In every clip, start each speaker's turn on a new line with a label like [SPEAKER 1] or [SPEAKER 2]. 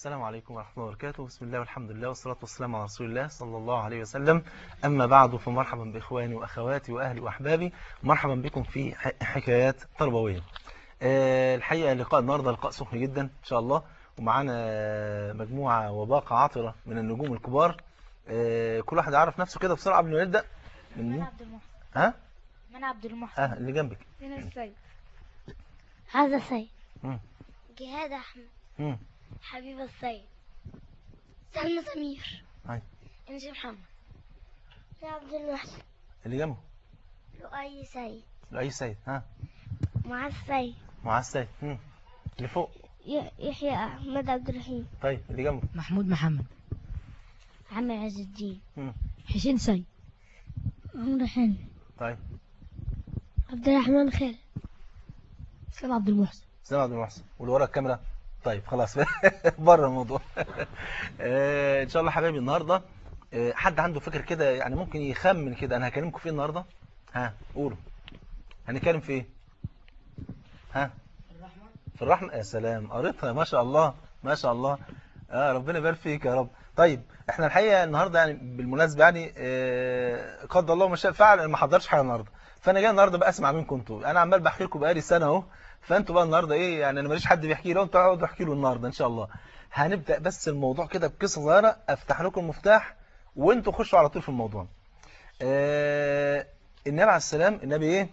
[SPEAKER 1] السلام عليكم ورحمة الله وبركاته بسم الله والحمد لله والصلاة والسلام على رسول الله صلى الله عليه وسلم أما بعد فمرحبا بإخواني وأخواتي وأهلي وأحبابي مرحبا بكم في حكايات تربوية أه الحقيقة لقاء النهاردة لقاء سخن جدا إن شاء الله ومعانا مجموعة وباقة عطرة من النجوم الكبار أه كل واحد يعرف نفسه كده بسرعة قبل ما نبدأ من
[SPEAKER 2] من
[SPEAKER 1] مين؟
[SPEAKER 2] عبد المحسن
[SPEAKER 1] ها؟
[SPEAKER 2] من عبد المحسن
[SPEAKER 1] ها اللي جنبك
[SPEAKER 2] من السيد
[SPEAKER 3] هذا السيد
[SPEAKER 1] مم.
[SPEAKER 3] جهاد أحمد
[SPEAKER 1] مم.
[SPEAKER 3] حبيب السيد سلمى سمير
[SPEAKER 1] هاي.
[SPEAKER 3] إنجي محمد يا عبد المحسن
[SPEAKER 1] اللي جنبه
[SPEAKER 3] لؤي سيد
[SPEAKER 1] أي سيد ها
[SPEAKER 3] مع السيد
[SPEAKER 1] مع السيد مم. اللي فوق
[SPEAKER 3] يحيى أحمد عبد الرحيم
[SPEAKER 1] طيب اللي جنبه
[SPEAKER 4] محمود محمد
[SPEAKER 3] عمر عز الدين
[SPEAKER 1] مم.
[SPEAKER 4] حسين سيد
[SPEAKER 3] عمرو حلمي
[SPEAKER 1] طيب
[SPEAKER 3] عبد الرحمن خالد
[SPEAKER 4] سيد عبد المحسن
[SPEAKER 1] سلام عبد المحسن واللي ورا الكاميرا طيب خلاص بره الموضوع آه، ان شاء الله حبايبي النهارده آه، حد عنده فكر كده يعني ممكن يخمن كده انا هكلمكم في ايه النهارده ها قولوا هنتكلم في ايه ها في الرحمه يا سلام قريتها ما شاء الله ما شاء الله اه ربنا يبارك فيك يا رب طيب احنا الحقيقه النهارده يعني بالمناسبه يعني آه، قدر الله ما شاء فعل انا ما حضرتش حاجه النهارده فانا جاي النهارده بقى اسمع منكم انتوا انا عمال بحكي لكم بقالي سنه اهو فانتوا بقى النهارده ايه يعني انا ماليش حد بيحكي له انتوا اقعدوا احكي له النهارده ان شاء الله هنبدا بس الموضوع كده بقصه صغيره افتح لكم المفتاح وانتوا خشوا على طول في الموضوع آه النبي عليه السلام النبي ايه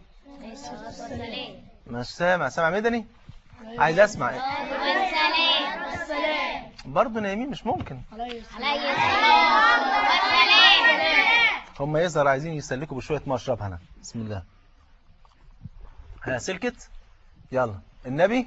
[SPEAKER 1] مش سامع سامع مدني عايز اسمع برضه نايمين مش ممكن هم يظهر عايزين يسلكوا بشويه مشرب هنا بسم الله ها سلكت يلا النبي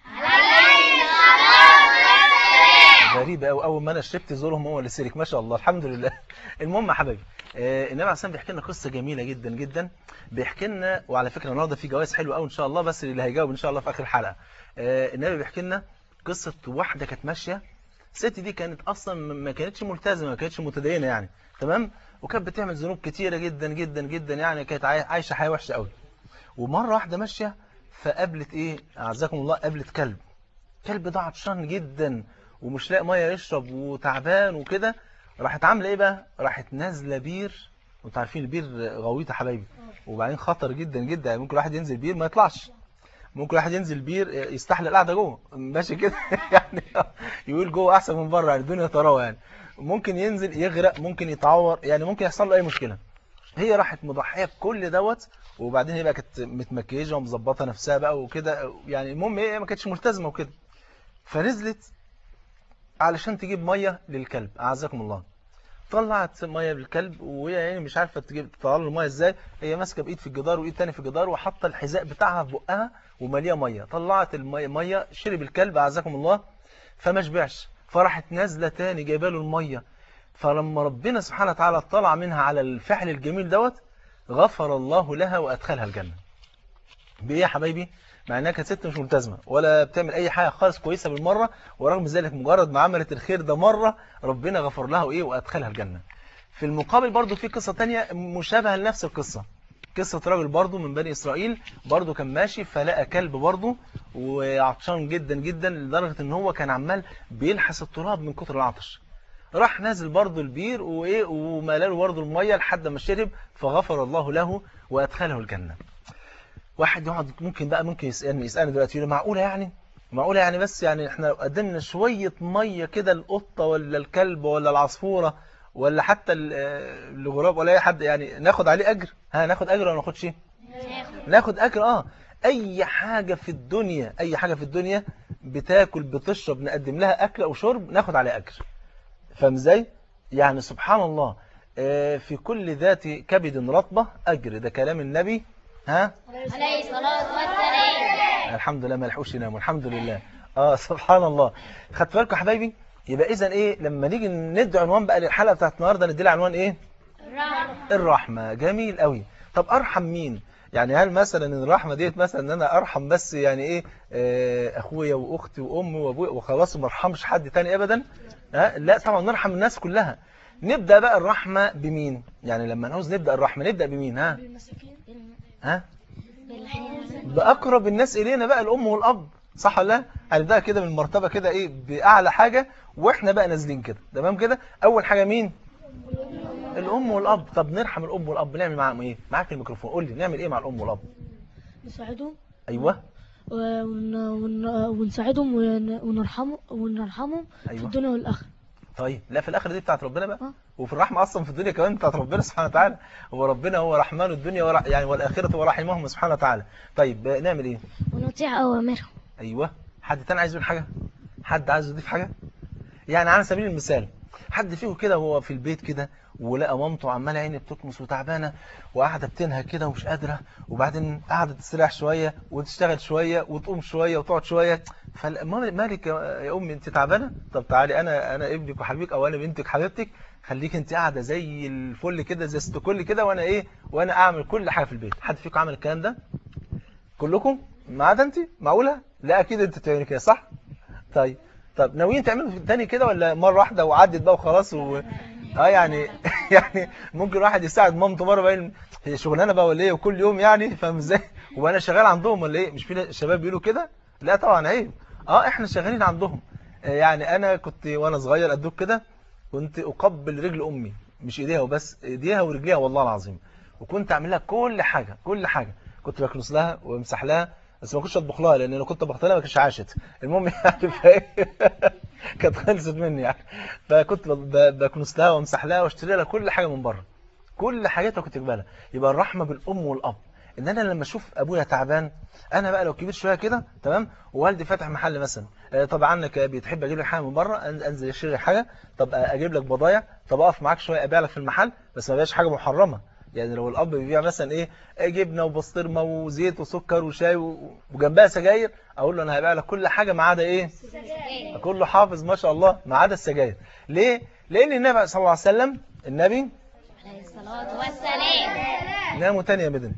[SPEAKER 1] غريب قوي اول ما انا شربت زورهم هو اللي سلك ما شاء الله الحمد لله المهم يا حبايبي آه، النبي عليه الصلاه بيحكي لنا قصه جميله جدا جدا بيحكي لنا وعلى فكره النهارده في جوائز حلوه قوي ان شاء الله بس اللي هيجاوب ان شاء الله في اخر الحلقه آه، النبي بيحكي لنا قصه واحده كانت ماشيه الست دي كانت اصلا ما كانتش ملتزمه ما كانتش متدينه يعني تمام وكانت بتعمل ذنوب كتيره جدا جدا جدا يعني كانت عاي- عايشه حياه وحشه قوي ومره واحده ماشيه فقابلت ايه اعزكم الله قابلت كلب كلب ده عطشان جدا ومش لاقي ميه يشرب وتعبان وكده راحت عامله ايه بقى راحت نازله بير وانتوا عارفين البير غويط يا حبايبي وبعدين خطر جدا جدا يعني ممكن واحد ينزل بير ما يطلعش ممكن واحد ينزل بير يستحلق القعده جوه ماشي كده يعني يقول جوه احسن من بره يعني الدنيا طراوه يعني ممكن ينزل يغرق ممكن يتعور يعني ممكن يحصل له اي مشكله هي راحت مضحيه بكل دوت وبعدين هي بقى كانت متمكيجه ومظبطه نفسها بقى وكده يعني المهم هي ما كانتش ملتزمه وكده فنزلت علشان تجيب ميه للكلب اعزكم الله طلعت ميه للكلب وهي يعني مش عارفه تجيب تطلع له الميه ازاي هي ماسكه بايد في الجدار وايد تاني في الجدار وحاطه الحذاء بتاعها في بقها ومليها ميه طلعت الميه ميه شرب الكلب اعزكم الله فما شبعش فراحت نازله تاني جايبه له الميه فلما ربنا سبحانه وتعالى اطلع منها على الفعل الجميل دوت غفر الله لها وادخلها الجنه بايه يا حبايبي مع انها كانت ست مش ملتزمه ولا بتعمل اي حاجه خالص كويسه بالمره ورغم ذلك مجرد ما عملت الخير ده مره ربنا غفر لها وايه وادخلها الجنه في المقابل برضو في قصه تانية مشابهه لنفس القصه قصه راجل برضو من بني اسرائيل برضو كان ماشي فلقى كلب برضو وعطشان جدا جدا لدرجه ان هو كان عمال بيلحس التراب من كتر العطش راح نازل برضو البير وايه وملاله برضو الميه لحد ما شرب فغفر الله له وادخله الجنه واحد يقعد ممكن بقى ممكن يسالني يسالني دلوقتي يقول لي معقوله يعني معقوله يعني بس يعني احنا لو قدمنا شويه ميه كده القطه ولا الكلب ولا العصفوره ولا حتى ال- آه، الغراب ولا اي حد يعني ناخد عليه اجر ها ناخد اجر ولا ما ناخدش ناخد اجر اه اي حاجه في الدنيا اي حاجه في الدنيا بتاكل بتشرب نقدم لها اكل او شرب ناخد عليه اجر فاهم ازاي يعني سبحان الله آه، في كل ذات كبد رطبه اجر ده كلام النبي ها
[SPEAKER 3] عليه الصلاة والسلام
[SPEAKER 1] الحمد لله ما لحقوش يناموا الحمد لله اه سبحان الله خدت بالكم يا حبايبي يبقى اذا ايه لما نيجي ندي عنوان بقى للحلقه بتاعت النهارده ندي لها عنوان ايه الرحمه جميل قوي طب ارحم مين يعني هل مثلا إن الرحمه ديت مثلا ان انا ارحم بس يعني ايه آه، اخويا واختي وامي وابويا وخلاص وما ارحمش حد تاني ابدا ها لا طبعا نرحم الناس كلها نبدا بقى الرحمه بمين يعني لما نعوز نبدا الرحمه نبدا بمين ها ها بأقرب الناس إلينا بقى الأم والأب صح ولا لا هنبدأ كده من المرتبة كده ايه بأعلى حاجة واحنا بقى نازلين كده تمام كده اول حاجة مين الام والاب طب نرحم الام والاب نعمل معاهم ايه معاك الميكروفون قول لي نعمل ايه مع الام والاب
[SPEAKER 4] نساعدهم
[SPEAKER 1] ايوه
[SPEAKER 4] ون... ون... ونساعدهم ون... ونرحمهم ونرحمهم في
[SPEAKER 1] ايوه
[SPEAKER 4] الدنيا والآخرة
[SPEAKER 1] طيب لا في الاخر دي بتاعت ربنا بقى
[SPEAKER 4] آه.
[SPEAKER 1] وفي الرحمه اصلا في الدنيا كمان بتاعت ربنا سبحانه وتعالى هو ربنا هو رحمن الدنيا ورح يعني والاخره ورحمهم سبحانه وتعالى طيب آه، نعمل ايه
[SPEAKER 3] ونطيع أوامرهم
[SPEAKER 1] ايوه حد تاني عايز يقول حاجه حد عايز يضيف حاجه يعني على سبيل المثال حد فيكم كده وهو في البيت كده ولقى مامته عماله عيني بتكمس وتعبانه وقاعده بتنهى كده ومش قادره وبعدين قاعده تستريح شويه وتشتغل شويه وتقوم شويه وتقعد شويه فمالك يا يا امي انت تعبانه طب تعالي انا انا ابنك وحبيبك او انا بنتك حبيبتك خليك انت قاعده زي الفل كده زي الكل كده وانا ايه وانا اعمل كل حاجه في البيت حد فيكم عمل الكلام ده كلكم ما عدا انت معقوله لا اكيد انت بتعملي كده صح طيب طب ناويين تعملوا تاني كده ولا مره واحده وعدت بقى وخلاص و... اه يعني يعني ممكن واحد يساعد مامته مره باين هي شغلانه بقى ولا ايه وكل يوم يعني فاهم ازاي وانا شغال عندهم ولا ايه مش في شباب بيقولوا كده لا طبعا عيب اه احنا شغالين عندهم آه، يعني انا كنت وانا صغير قدوك كده كنت اقبل رجل امي مش ايديها وبس ايديها ورجليها والله العظيم وكنت اعمل لها كل حاجه كل حاجه كنت بكنس لها وامسح لها بس ما كنتش اطبخ لها لان لو كنت طبخت لها ما كانتش عاشت المهم يعني فايه كانت خلصت مني يعني فكنت ب- ب- بكنس لها وامسح لها واشتري لها كل حاجه من بره كل حاجاتها كنت اجيبها لها يبقى الرحمه بالام والاب ان انا لما اشوف ابويا تعبان انا بقى لو كبير شويه كده تمام ووالدي فاتح محل مثلا آه، طب عنك يا ابي تحب اجيب لك حاجه من بره أن- انزل اشتري حاجه طب آه، اجيب لك بضايع طب اقف معاك شويه ابيع لك في المحل بس ما بيبيعش حاجه محرمه يعني لو الاب بيبيع مثلا ايه آه، جبنه وبسطرمه وزيت وسكر وشاي و- وجنبها سجاير اقول له انا هبيع لك كل حاجه ما عدا ايه كله حافظ ما شاء الله ما عدا السجاير ليه لان النبي صلى الله عليه وسلم النبي
[SPEAKER 3] عليه الصلاة والسلام
[SPEAKER 1] ناموا تاني يا مدن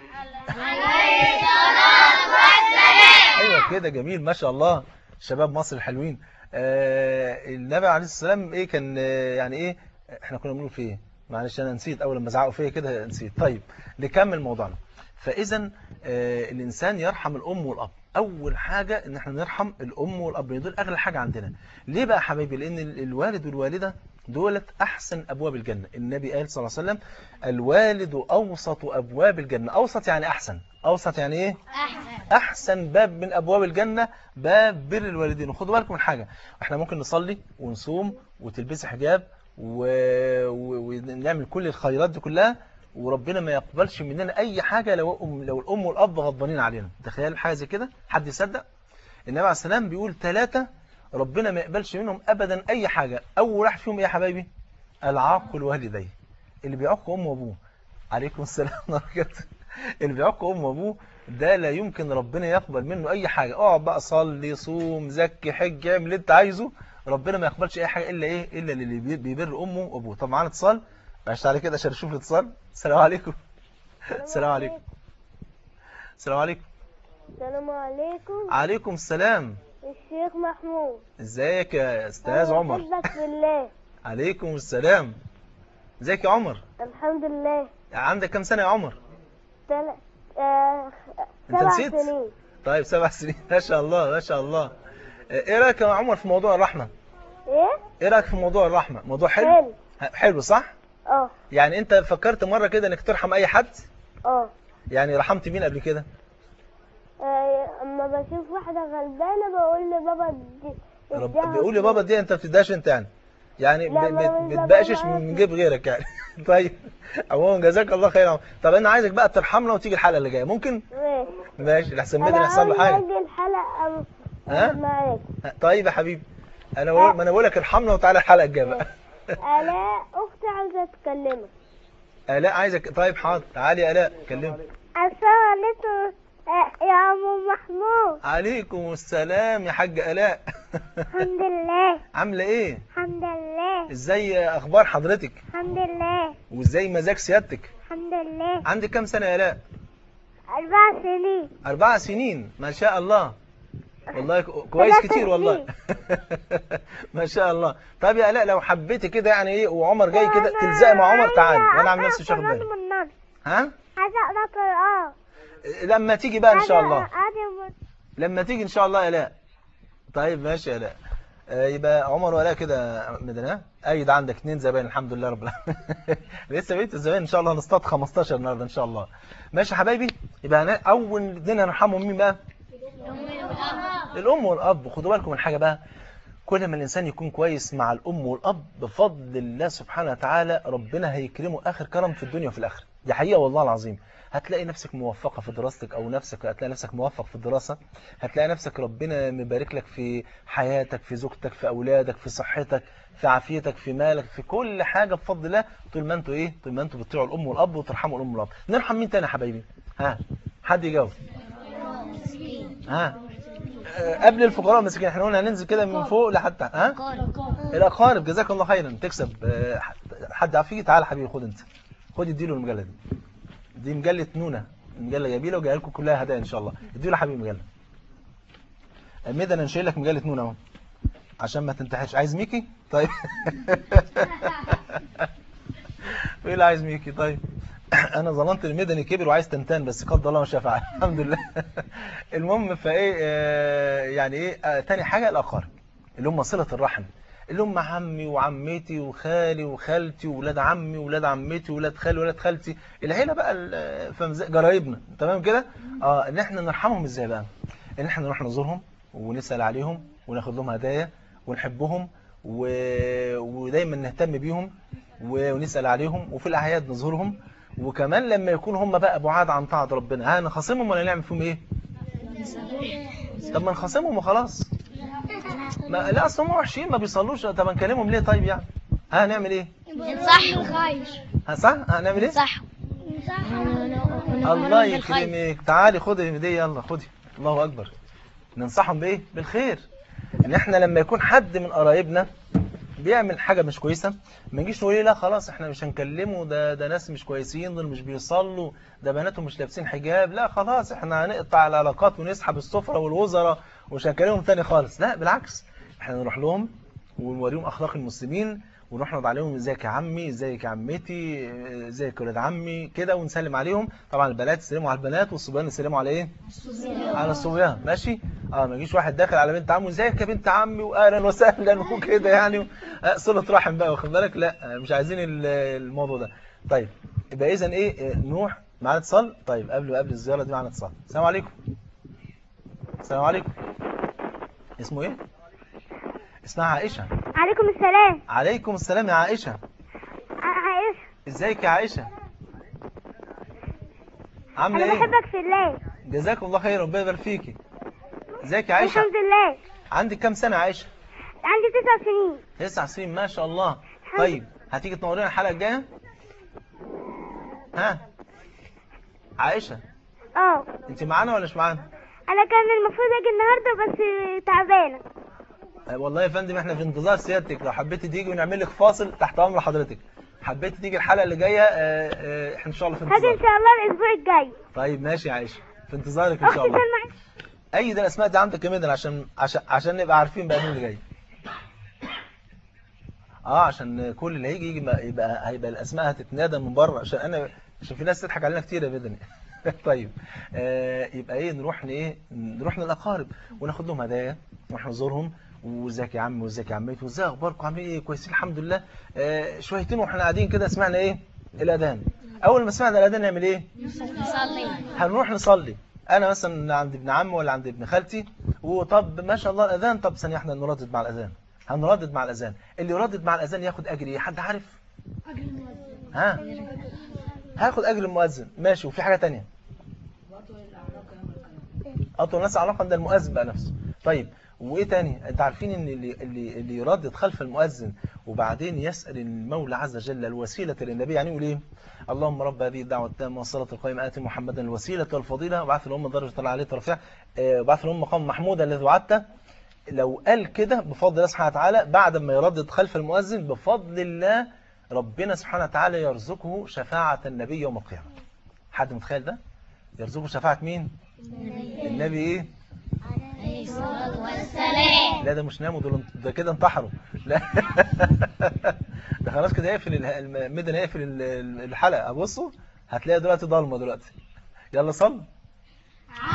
[SPEAKER 3] عليه الصلاة والسلام
[SPEAKER 1] ايوه كده جميل ما شاء الله شباب مصر الحلوين آه النبي عليه الصلاه والسلام ايه كان آه، يعني ايه احنا كنا بنقول في ايه معلش انا نسيت اول لما زعقوا فيا كده نسيت طيب نكمل موضوعنا فاذا آه الانسان يرحم الام والاب اول حاجه ان احنا نرحم الام والاب لأن دول اغلى حاجه عندنا ليه بقى يا حبايبي لان ال- الوالد والوالده دولت احسن ابواب الجنه النبي قال صلى الله عليه وسلم الوالد اوسط ابواب الجنه اوسط يعني احسن اوسط يعني ايه
[SPEAKER 3] أحسن
[SPEAKER 1] احسن باب من ابواب الجنه باب بر الوالدين وخدوا بالكم من حاجه احنا ممكن نصلي ونصوم وتلبسي حجاب و... و... ونعمل كل الخيرات دي كلها وربنا ما يقبلش مننا اي حاجه لو أم... لو الام والاب غضبانين علينا تخيل حاجه زي كده حد يصدق النبي عليه السلام بيقول ثلاثه ربنا ما يقبلش منهم ابدا اي حاجه اول واحد فيهم ايه يا حبايبي العاق الوالدين اللي بيعق امه وابوه عليكم السلام ورحمه الله اللي بيعق امه وابوه ده لا يمكن ربنا يقبل منه اي حاجه اقعد بقى صلي صوم زكي حج اعمل اللي انت عايزه ربنا ما يقبلش اي حاجه الا ايه الا اللي بي- بيبر امه وابوه طب معانا اتصال معلش على كده عشان اشوف الاتصال السلام عليكم السلام عليكم السلام عليكم
[SPEAKER 3] السلام عليكم
[SPEAKER 1] عليكم السلام
[SPEAKER 3] الشيخ محمود
[SPEAKER 1] ازيك يا استاذ
[SPEAKER 3] أنا
[SPEAKER 1] عمر
[SPEAKER 3] بحبك في الله
[SPEAKER 1] عليكم السلام ازيك يا عمر
[SPEAKER 3] الحمد لله
[SPEAKER 1] عندك كام سنه يا عمر
[SPEAKER 3] تل... آه...
[SPEAKER 1] أنت
[SPEAKER 3] سبع
[SPEAKER 1] نسيت؟
[SPEAKER 3] سنين
[SPEAKER 1] طيب سبع سنين ما شاء الله ما شاء الله ايه رايك يا عمر في موضوع الرحمه
[SPEAKER 3] ايه
[SPEAKER 1] ايه رايك في موضوع الرحمه موضوع حلو
[SPEAKER 3] حلو
[SPEAKER 1] حلو صح
[SPEAKER 3] اه
[SPEAKER 1] يعني انت فكرت مره كده انك ترحم اي حد
[SPEAKER 3] اه
[SPEAKER 1] يعني رحمت مين قبل كده
[SPEAKER 3] آه، اما بشوف واحده غلبانه بقول لبابا دي
[SPEAKER 1] رب...
[SPEAKER 3] اديها
[SPEAKER 1] بيقول يا بابا دي انت ما بتديهاش انت يعني يعني
[SPEAKER 3] لا،
[SPEAKER 1] ب...
[SPEAKER 3] ما
[SPEAKER 1] ب...
[SPEAKER 3] مش
[SPEAKER 1] بتبقشش
[SPEAKER 3] بابا
[SPEAKER 1] من جيب غيرك يعني طيب عموما جزاك الله خير يا عمر. طب انا عايزك بقى ترحمنا وتيجي الحلقه اللي جايه ممكن
[SPEAKER 3] ماشي
[SPEAKER 1] ماشي لحسن مدن
[SPEAKER 3] انا
[SPEAKER 1] يحصل له
[SPEAKER 3] اول
[SPEAKER 1] حاجه
[SPEAKER 3] ما اجي الحلقه
[SPEAKER 1] ها؟
[SPEAKER 3] أقعد معاك
[SPEAKER 1] طيب يا حبيبي انا بقول... ما انا بقول لك ارحمنا وتعالى الحلقه الجايه بقى
[SPEAKER 3] الاء اختي عاوزه تكلمك
[SPEAKER 1] الاء عايزك طيب حاضر تعالي يا الاء كلمني
[SPEAKER 3] السلام عليكم آه، يا عم محمود
[SPEAKER 1] عليكم السلام يا حاج الاء
[SPEAKER 3] الحمد لله
[SPEAKER 1] عامله ايه
[SPEAKER 3] الحمد لله
[SPEAKER 1] ازاي اخبار حضرتك
[SPEAKER 3] الحمد لله
[SPEAKER 1] وازاي مزاج سيادتك
[SPEAKER 3] الحمد لله
[SPEAKER 1] عندك كام سنه يا الاء
[SPEAKER 3] أربع سنين
[SPEAKER 1] أربع سنين ما شاء الله والله كو- كويس
[SPEAKER 3] ثلاث
[SPEAKER 1] كتير والله ما شاء الله طب يا آلاء لو حبيتي كده يعني ايه وعمر جاي كده
[SPEAKER 3] أنا
[SPEAKER 1] تلزقي مع عمر تعالي
[SPEAKER 3] عايزة
[SPEAKER 1] وانا عامل
[SPEAKER 3] أقرأ
[SPEAKER 1] نفسي مش واخد
[SPEAKER 3] قرآن
[SPEAKER 1] بالي
[SPEAKER 3] من النار.
[SPEAKER 1] ها
[SPEAKER 3] عايزة أقرأ قرآن
[SPEAKER 1] لما تيجي بقى ان شاء الله
[SPEAKER 3] عايزة أقرأ
[SPEAKER 1] لما تيجي ان شاء الله يا لا طيب ماشي يا لا آه، يبقى عمر ولا كده مدنا اي ده عندك اثنين زباين الحمد لله رب العالمين لسه بقيت الزباين ان شاء الله هنصطاد 15 النهارده ان شاء الله ماشي يا حبايبي يبقى هنا اول اتنين هنرحمهم مين بقى الام والاب خدوا بالكم من حاجه بقى كل ما الانسان يكون كويس مع الام والاب بفضل الله سبحانه وتعالى ربنا هيكرمه اخر كرم في الدنيا وفي الاخره دي حقيقه والله العظيم هتلاقي نفسك موفقه في دراستك او نفسك هتلاقي نفسك موفق في الدراسه هتلاقي نفسك ربنا مبارك لك في حياتك في زوجتك في اولادك في صحتك في عافيتك في مالك في كل حاجه بفضل الله طول ما انتوا ايه طول ما انتوا بتطيعوا الام والاب وترحموا الام والاب نرحم مين تاني يا حبايبي ها حد يجاوب ها آه، قبل الفقراء والمساكين احنا قلنا هننزل كده من فوق لحد تحت. ها الاقارب جزاك الله خيرا تكسب آه، حد عفيه تعال حبيبي خد انت خد اديله المجله دي دي مجله نونه مجله جميله وجايه لكم كلها هدايا ان شاء الله اديله حبيبي مجله ميدا انا شايل لك مجله نونه اهو عشان ما تنتحش عايز ميكي طيب ايه اللي عايز ميكي طيب انا ظننت المدني كبر وعايز تنتان بس قدر الله ما شاء فعل الحمد لله المهم فايه آه، يعني ايه آه، تاني حاجه الاقارب اللي هم صله الرحم اللي هم عمي وعمتي وخالي وخالتي وولاد عمي وولاد عمتي وولاد خالي وولاد خالتي العيله بقى ال- فاهم ازاي؟ قرايبنا تمام كده اه ان احنا نرحمهم ازاي بقى ان احنا نروح نزورهم ونسال عليهم وناخد لهم هدايا ونحبهم و... ودايما نهتم بيهم و- ونسال عليهم وفي الاعياد نزورهم وكمان لما يكون هم بقى بعاد عن طاعه ربنا ها نخاصمهم ولا نعمل فيهم ايه طب ما نخاصمهم وخلاص ما لا اصل هم وحشين ما بيصلوش طب نكلمهم ليه طيب يعني ها نعمل ايه
[SPEAKER 2] صح
[SPEAKER 1] ها صح هنعمل ايه
[SPEAKER 2] صح
[SPEAKER 1] الله يكرمك تعالي خدي الهديه يلا خدي الله اكبر ننصحهم بايه بالخير ان احنا لما يكون حد من قرايبنا بيعمل حاجه مش كويسه ما نجيش نقول ايه لا خلاص احنا مش هنكلمه ده ده ناس مش كويسين دول مش بيصلوا ده بناتهم مش لابسين حجاب لا خلاص احنا هنقطع العلاقات ونسحب السفره والوزراء ومش هنكلمهم تاني خالص لا بالعكس احنا نروح لهم ونوريهم اخلاق المسلمين ونروح نقعد عليهم ازيك يا عمي ازيك يا عمتي ازيك يا ولاد عمي كده ونسلم عليهم طبعا البنات يسلموا على البنات والصبيان يسلموا على ايه على الصبيان ماشي اه ما يجيش واحد داخل على بنت عمه ازيك يا بنت عمي واهلا وسهلا وكده يعني آه، صله رحم بقى واخد بالك لا آه، مش عايزين ال- الموضوع ده طيب يبقى اذا ايه آه، نروح معانا اتصال طيب قبل قبل الزياره دي معانا اتصال السلام عليكم السلام عليكم اسمه ايه اسمها عائشه
[SPEAKER 3] عليكم السلام
[SPEAKER 1] عليكم السلام يا عائشه
[SPEAKER 3] عائشة
[SPEAKER 1] ازيك يا عائشه عامله
[SPEAKER 3] أنا
[SPEAKER 1] ايه
[SPEAKER 3] بحبك في الله
[SPEAKER 1] جزاكم الله خير ربنا يبارك فيكي ازيك يا عائشه
[SPEAKER 3] الحمد لله
[SPEAKER 1] عندك كام سنه يا عائشه
[SPEAKER 3] عندي تسع سنين
[SPEAKER 1] تسع سنين ما شاء الله طيب هتيجي تنورينا الحلقه الجايه ها عائشه
[SPEAKER 3] اه
[SPEAKER 1] انت معانا ولا مش معانا
[SPEAKER 3] أنا كان المفروض أجي النهاردة بس تعبانة
[SPEAKER 1] آه، والله يا فندم احنا في انتظار سيادتك لو حبيتي تيجي ونعمل لك فاصل تحت امر حضرتك حبيتي تيجي الحلقه اللي جايه آه، آه، احنا ان شاء الله في
[SPEAKER 3] هاجي إن
[SPEAKER 1] انتظار
[SPEAKER 3] شاء الله الأسبوع الجاي
[SPEAKER 1] طيب ماشي يا عائشه في انتظارك ان
[SPEAKER 3] أختي
[SPEAKER 1] شاء الله
[SPEAKER 3] سلمى
[SPEAKER 1] اي ده الاسماء دي عندك يا مدن عشان عشان عشان نبقى عارفين بقى مين اللي جاي اه عشان كل اللي هيجي يجي ما- يبقى هيبقى الاسماء هتتنادى من بره عشان انا عشان في ناس تضحك علينا كتير يا مدني طيب آه يبقى ايه نروح ن- ايه نروح للاقارب وناخد لهم هدايا نروح نزورهم وازيك يا عم وازيك يا عمتي وازاي اخباركم عاملين ايه كويسين الحمد لله آه شويتين واحنا قاعدين كده سمعنا ايه الاذان اول ما سمعنا الاذان نعمل ايه
[SPEAKER 2] نصلي
[SPEAKER 1] هنروح نصلي انا مثلا عند ابن عمي ولا عند ابن خالتي وطب ما شاء الله الاذان طب ثانيه احنا نردد مع الاذان هنردد مع الاذان اللي يردد مع الاذان ياخد اجر ايه حد عارف ها هاخد اجر المؤذن ماشي وفي حاجه تانية اطول الناس علاقه ده المؤذن بقى نفسه طيب وايه تاني انت عارفين ان اللي اللي اللي يردد خلف المؤذن وبعدين يسال المولى عز وجل الوسيله للنبي يعني يقول ايه اللهم رب هذه الدعوه التامه والصلاه القائمه اتي محمدا الوسيله والفضيله وبعث لهم درجه طلع عليه رفيع وبعث لهم مقام محمود الذي وعدته لو قال كده بفضل الله سبحانه وتعالى بعد ما يردد خلف المؤذن بفضل الله ربنا سبحانه وتعالى يرزقه شفاعة النبي يوم القيامة حد متخيل ده يرزقه شفاعة مين النبي ايه
[SPEAKER 2] عليه الصلاة والسلام
[SPEAKER 1] لا ده مش ناموا دول ده كده انتحروا لا ده خلاص كده يقفل ال- المدن يقفل ال- ال- الحلقة بصوا هتلاقي دلوقتي ضلمة دلوقتي يلا صل
[SPEAKER 2] عليه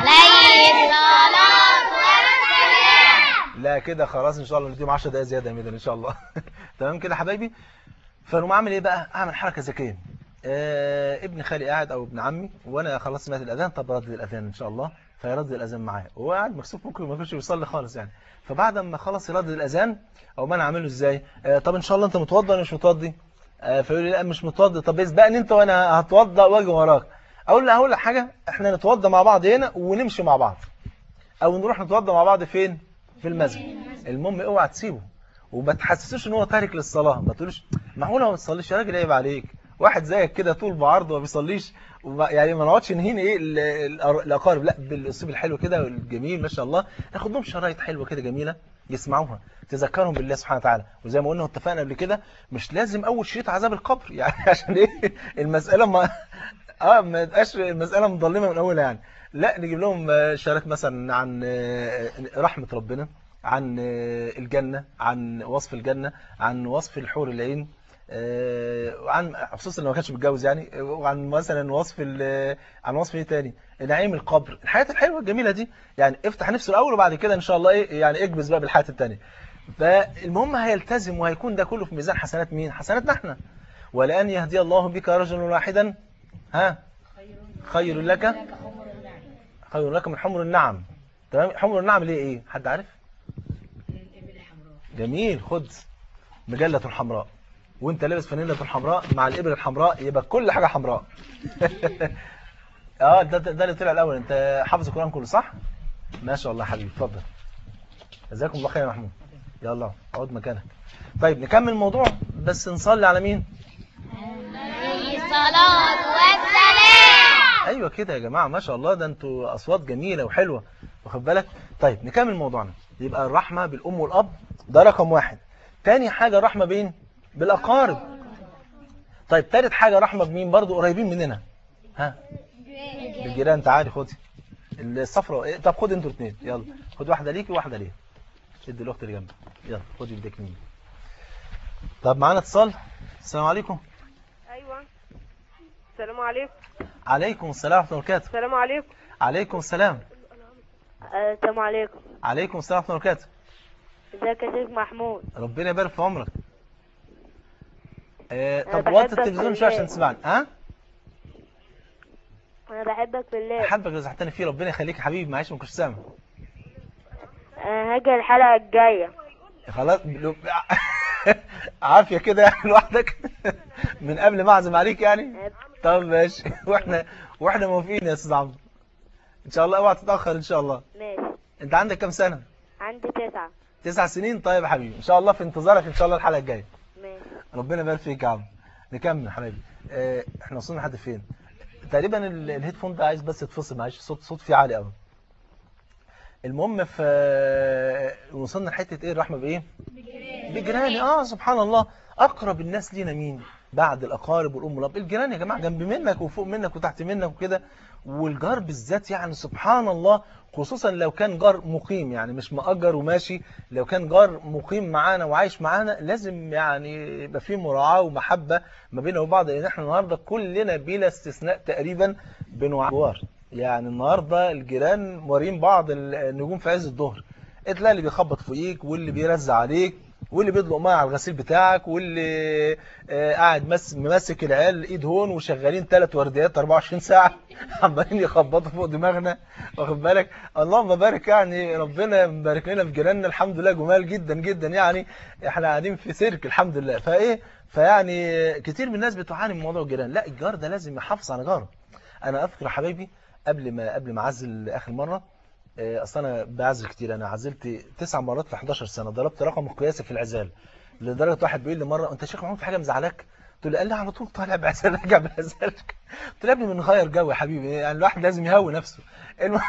[SPEAKER 2] الصلاة والسلام
[SPEAKER 1] لا كده خلاص ان شاء الله نديهم 10 دقايق زياده يا ميدان ان شاء الله تمام كده يا حبايبي فنقوم اعمل ايه بقى اعمل حركه ذكيه آه ابن خالي قاعد او ابن عمي وانا خلاص سمعت الاذان طب ردد الاذان ان شاء الله فيردد الاذان معايا وهو قاعد مكسوف ممكن ما يكونش بيصلي خالص يعني فبعد ما خلص يردد الاذان او ما انا اعمله ازاي آه طب ان شاء الله انت متوضى ولا مش متوضي آه فيقول لي لا مش متوضي طب اسبقني انت وانا هتوضى واجي وراك اقول له هقول لك حاجه احنا نتوضى مع بعض هنا ونمشي مع بعض او نروح نتوضى مع بعض فين في المسجد المهم اوعى تسيبه وما تحسسوش ان هو تارك للصلاه ما تقولوش معقوله ما بتصليش يا راجل عيب عليك واحد زيك كده طول بعرض وما بيصليش وما- يعني ما نقعدش نهين ايه ال- ال- الاقارب لا بالاسلوب الحلو كده والجميل ما شاء الله ناخد لهم شرايط حلوه كده جميله يسمعوها تذكرهم بالله سبحانه وتعالى وزي ما قلنا واتفقنا قبل كده مش لازم اول شريط عذاب القبر يعني عشان ايه المساله ما اه ما تبقاش المساله مظلمه من اولها يعني لا نجيب لهم آه، شرايط مثلا عن آه، رحمه ربنا عن آه، الجنه عن وصف الجنه عن وصف الحور العين آه، وعن خصوصا لو ما كانش متجوز يعني آه، وعن مثلا وصف ال- عن وصف ايه تاني نعيم القبر الحياه الحلوه الجميله دي يعني افتح نفسه الاول وبعد كده ان شاء الله ايه يعني اكبس بقى بالحياه التانيه فالمهم هيلتزم وهيكون ده كله في ميزان حسنات مين حسناتنا احنا ولان يهدي الله بك رجلا واحدا ها خير لك خير لك من حمر النعم تمام حمر النعم ليه ايه حد عارف جميل خد مجلة الحمراء وانت لابس فانيلة الحمراء مع الابر الحمراء يبقى كل حاجة حمراء اه ده ده اللي طلع الاول انت حافظ القرآن كله صح ما شاء الله يا حبيبي اتفضل جزاكم الله خير يا محمود يلا اقعد مكانك طيب نكمل الموضوع بس نصلي على مين
[SPEAKER 2] عليه الصلاة والسلام
[SPEAKER 1] ايوه كده يا جماعه ما شاء الله ده انتوا اصوات جميله وحلوه واخد بالك طيب نكمل موضوعنا يبقى الرحمه بالام والاب ده رقم واحد تاني حاجه الرحمه بين بالاقارب طيب تالت حاجه رحمه بمين برضو قريبين مننا ها بالجيران تعالي خدي الصفراء إيه؟ طب خد انتوا الاثنين يلا خد واحده ليكي وواحده ليا ادي الاخت اللي جنبك يلا خدي ايدك مين طب معانا اتصال السلام عليكم
[SPEAKER 5] ايوه السلام عليكم
[SPEAKER 1] عليكم السلام ورحمه الله وبركاته
[SPEAKER 5] السلام عليكم
[SPEAKER 1] عليكم السلام
[SPEAKER 5] السلام عليكم
[SPEAKER 1] عليكم السلام ورحمه الله وبركاته
[SPEAKER 5] ازيك يا شيخ محمود
[SPEAKER 1] ربنا يبارك في عمرك آه
[SPEAKER 5] أنا
[SPEAKER 1] طب
[SPEAKER 5] بحبك
[SPEAKER 1] وطي التلفزيون شويه عشان
[SPEAKER 5] بالله.
[SPEAKER 1] تسمعني ها
[SPEAKER 5] انا بحبك بالله
[SPEAKER 1] احبك اللي زعلتني فيه ربنا يخليك يا حبيبي معلش ما كنتش سامع
[SPEAKER 5] أنا هاجي الحلقه الجايه
[SPEAKER 1] خلاص لو- عافيه كده يعني لوحدك من قبل ما اعزم عليك يعني طب ماشي واحنا واحنا موافقين يا استاذ عمرو ان شاء الله اوعى تتاخر ان شاء الله
[SPEAKER 5] ماشي
[SPEAKER 1] انت عندك كام سنه
[SPEAKER 5] عندي تسعة
[SPEAKER 1] تسع سنين طيب يا حبيبي ان شاء الله في انتظارك ان شاء الله الحلقه الجايه
[SPEAKER 5] ماشي
[SPEAKER 1] ربنا يبارك فيك يا عم نكمل يا حبايبي آه، احنا وصلنا لحد فين تقريبا ال- الهيدفون ده عايز بس يتفصل معلش صوت صوت فيه عالي قوي المهم في وصلنا لحته ايه الرحمه بايه بجيراني اه سبحان الله اقرب الناس لينا مين بعد الاقارب والام والاب الجيران يا جماعه جنب منك وفوق منك وتحت منك وكده والجار بالذات يعني سبحان الله خصوصا لو كان جار مقيم يعني مش مأجر وماشي لو كان جار مقيم معانا وعايش معانا لازم يعني يبقى فيه مراعاة ومحبة ما بيننا وبعض لان احنا النهارده كلنا بلا استثناء تقريبا بنوع جوار يعني النهارده الجيران مورين بعض النجوم في عز الظهر تلاقي اللي بيخبط فوقيك واللي بيرزع عليك واللي بيدلق ميه على الغسيل بتاعك واللي آه، قاعد مس- ماسك العيال ايد هون وشغالين ثلاث ورديات 24 ساعه عمالين يخبطوا فوق دماغنا واخد بالك اللهم بارك يعني ربنا مبارك لنا في جيراننا الحمد لله جمال جدا جدا يعني احنا قاعدين في سيرك الحمد لله فايه فيعني كتير من الناس بتعاني من موضوع الجيران لا الجار ده لازم يحافظ على جاره انا اذكر يا حبايبي قبل ما قبل ما اعزل اخر مره آه، اصل انا بعزل كتير انا عزلت تسع مرات في 11 سنه ضربت رقم قياسي في العزال لدرجه واحد بيقول لي مره انت يا شيخ محمود في حاجه مزعلاك قلت له قال لي على طول طالع بعزال راجع بعزال قلت له يا ابني بنغير جو يا حبيبي يعني الواحد لازم يهوي نفسه الم...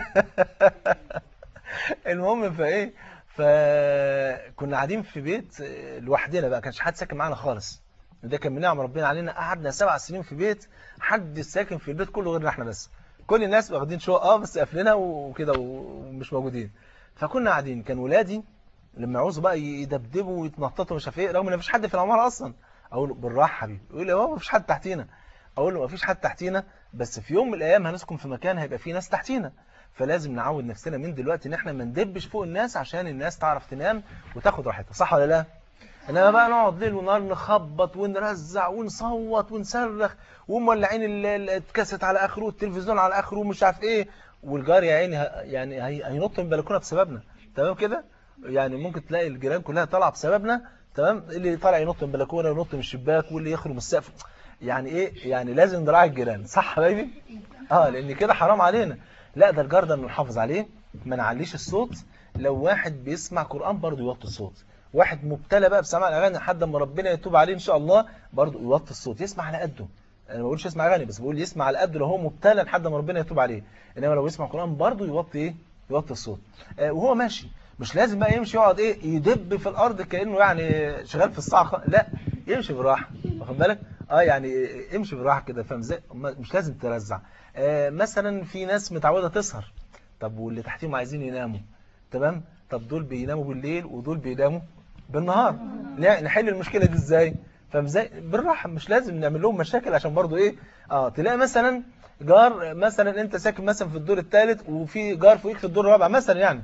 [SPEAKER 1] المهم فايه فكنا قاعدين في بيت آه، لوحدنا بقى كانش حد ساكن معانا خالص ده كان من نعم ربنا علينا قعدنا سبع سنين في بيت حد ساكن في البيت كله غيرنا احنا بس كل الناس واخدين شقق اه بس قافلينها وكده ومش موجودين فكنا قاعدين كان ولادي لما يعوزوا بقى يدبدبوا ويتنططوا مش عارف ايه رغم ان مفيش حد في العماره اصلا اقول له بالراحه حبيبي يقول لي يا بابا مفيش حد تحتينا اقول له مفيش حد تحتينا بس في يوم من الايام هنسكن في مكان هيبقى فيه ناس تحتينا فلازم نعود نفسنا من دلوقتي ان احنا ما ندبش فوق الناس عشان الناس تعرف تنام وتاخد راحتها صح ولا لا انما بقى نقعد ليل ونهار نخبط ونرزع ونصوت ونصرخ ومولعين ال- ال- الكاسيت على اخره والتلفزيون على اخره ومش عارف ايه والجار يا عيني ه- يعني هي- هينط من البلكونه بسببنا تمام كده يعني ممكن تلاقي الجيران كلها طالعه بسببنا تمام اللي طالع ينط من البلكونه وينط من الشباك واللي يخرم من السقف يعني ايه يعني لازم نراعي الجيران صح يا حبايبي اه لان كده حرام علينا لا ده الجار ده نحافظ عليه ما نعليش الصوت لو واحد بيسمع قرآن برضه يوطي الصوت واحد مبتلى بقى بسماع الاغاني لحد ما ربنا يتوب عليه ان شاء الله برضه يوطي الصوت يسمع على قده انا ما بقولش يسمع اغاني بس بقول يسمع على قده لو هو مبتلى لحد ما ربنا يتوب عليه انما لو يسمع قرآن برضه يوطي ايه يوطي الصوت آه وهو ماشي مش لازم بقى يمشي يقعد ايه يدب في الارض كانه يعني شغال في الصاعقه خ- لا يمشي براحه واخد بالك اه يعني امشي براحه كده فاهم ازاي ما- مش لازم ترزع آه مثلا في ناس متعوده تسهر طب واللي تحتيهم عايزين يناموا تمام طب دول بيناموا بالليل ودول بيناموا بالنهار لا نحل المشكله دي ازاي فاهم ازاي بالراحه مش لازم نعمل لهم مشاكل عشان برضو ايه اه تلاقي مثلا جار مثلا انت ساكن مثلا في الدور الثالث وفي جار فوقيك في الدور الرابع مثلا يعني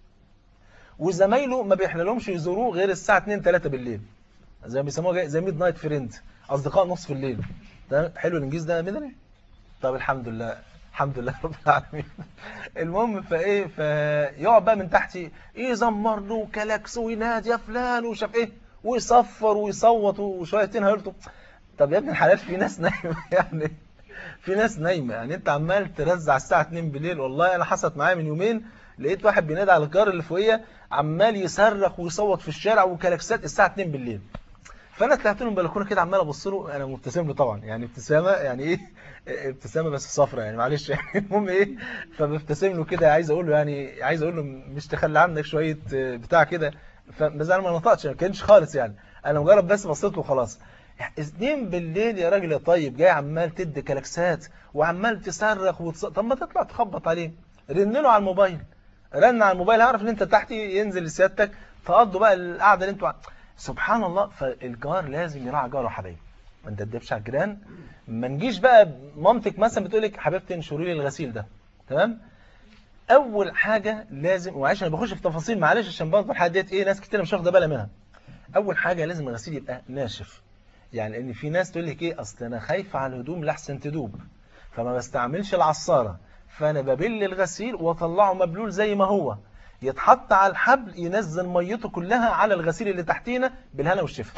[SPEAKER 1] وزمايله ما بيحللهمش يزوروه غير الساعه 2 3 بالليل زي ما بيسموها جاي- زي ميد نايت فريند اصدقاء نصف الليل ده حلو الانجليزي ده يا مدني طب الحمد لله الحمد لله رب العالمين المهم فايه فيقعد بقى من تحت يزمر له كلاكس وينادي يا فلان وشاف ايه ويصفر ويصوت وشويتين هيلطوا طب يا ابن الحلال في ناس نايمه يعني في ناس نايمه يعني انت عمال ترزع الساعه 2 بالليل والله انا حصلت معايا من يومين لقيت واحد بينادي على الجار اللي فوقيه عمال يصرخ ويصوت في الشارع وكلاكسات الساعه 2 بالليل فانا طلعت له من البلكونه كده عمال ابص له انا مبتسم له طبعا يعني ابتسامه يعني ايه ابتسامه بس صفرة يعني معلش يعني المهم ايه فببتسم له كده عايز اقول له يعني عايز اقول له مش تخلي عنك شويه بتاع كده فبس انا ما نطقتش ما كانش خالص يعني انا مجرد بس بصيت له خلاص اتنين بالليل يا راجل يا طيب جاي عمال تدي كلاكسات وعمال تصرخ وتص... طب ما تطلع تخبط عليه رن له على الموبايل رن على الموبايل هعرف ان انت تحتي ينزل لسيادتك تقضوا بقى القعده اللي انتوا سبحان الله فالجار لازم يراعي جاره يا حبايبي ما ندبش على الجيران ما نجيش بقى مامتك مثلا بتقول لك حبيبتي انشري لي الغسيل ده تمام اول حاجه لازم وعايش انا بخش في تفاصيل معلش عشان برضه الحاجات ديت ايه ناس كتير مش واخده بالها منها اول حاجه لازم الغسيل يبقى ناشف يعني ان في ناس تقول لك ايه اصل انا خايفه على الهدوم لحسن تدوب فما بستعملش العصاره فانا ببل الغسيل واطلعه مبلول زي ما هو يتحط على الحبل ينزل ميته كلها على الغسيل اللي تحتينا بالهنا والشفا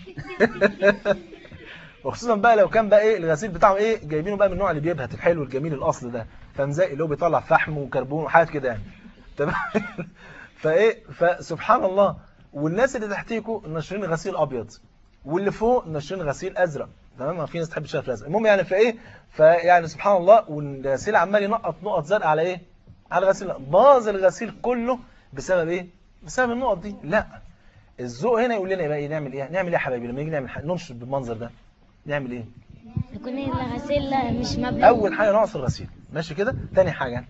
[SPEAKER 1] وخصوصا بقى لو كان بقى ايه الغسيل بتاعه ايه جايبينه بقى من النوع اللي بيبهت الحلو الجميل الاصل ده فاهم ازاي اللي هو بيطلع فحم وكربون وحاجات كده يعني تمام فايه فسبحان الله والناس اللي تحتيكوا ناشرين غسيل ابيض واللي فوق ناشرين غسيل ازرق تمام في ناس تحب الشاي الازرق المهم يعني فايه فيعني سبحان الله والغسيل عمال ينقط نقط زرقاء على ايه على الغسيل باظ الغسيل كله بسبب ايه بسبب النقط دي لا الذوق هنا يقول لنا بقى ايه نعمل ايه نعمل ايه يا حبايبي لما نيجي نعمل حاجه ننشر بالمنظر ده نعمل ايه
[SPEAKER 4] يكون الغسيل لا مش مبلول
[SPEAKER 1] اول حاجه نقعد في الغسيل ماشي كده تاني حاجه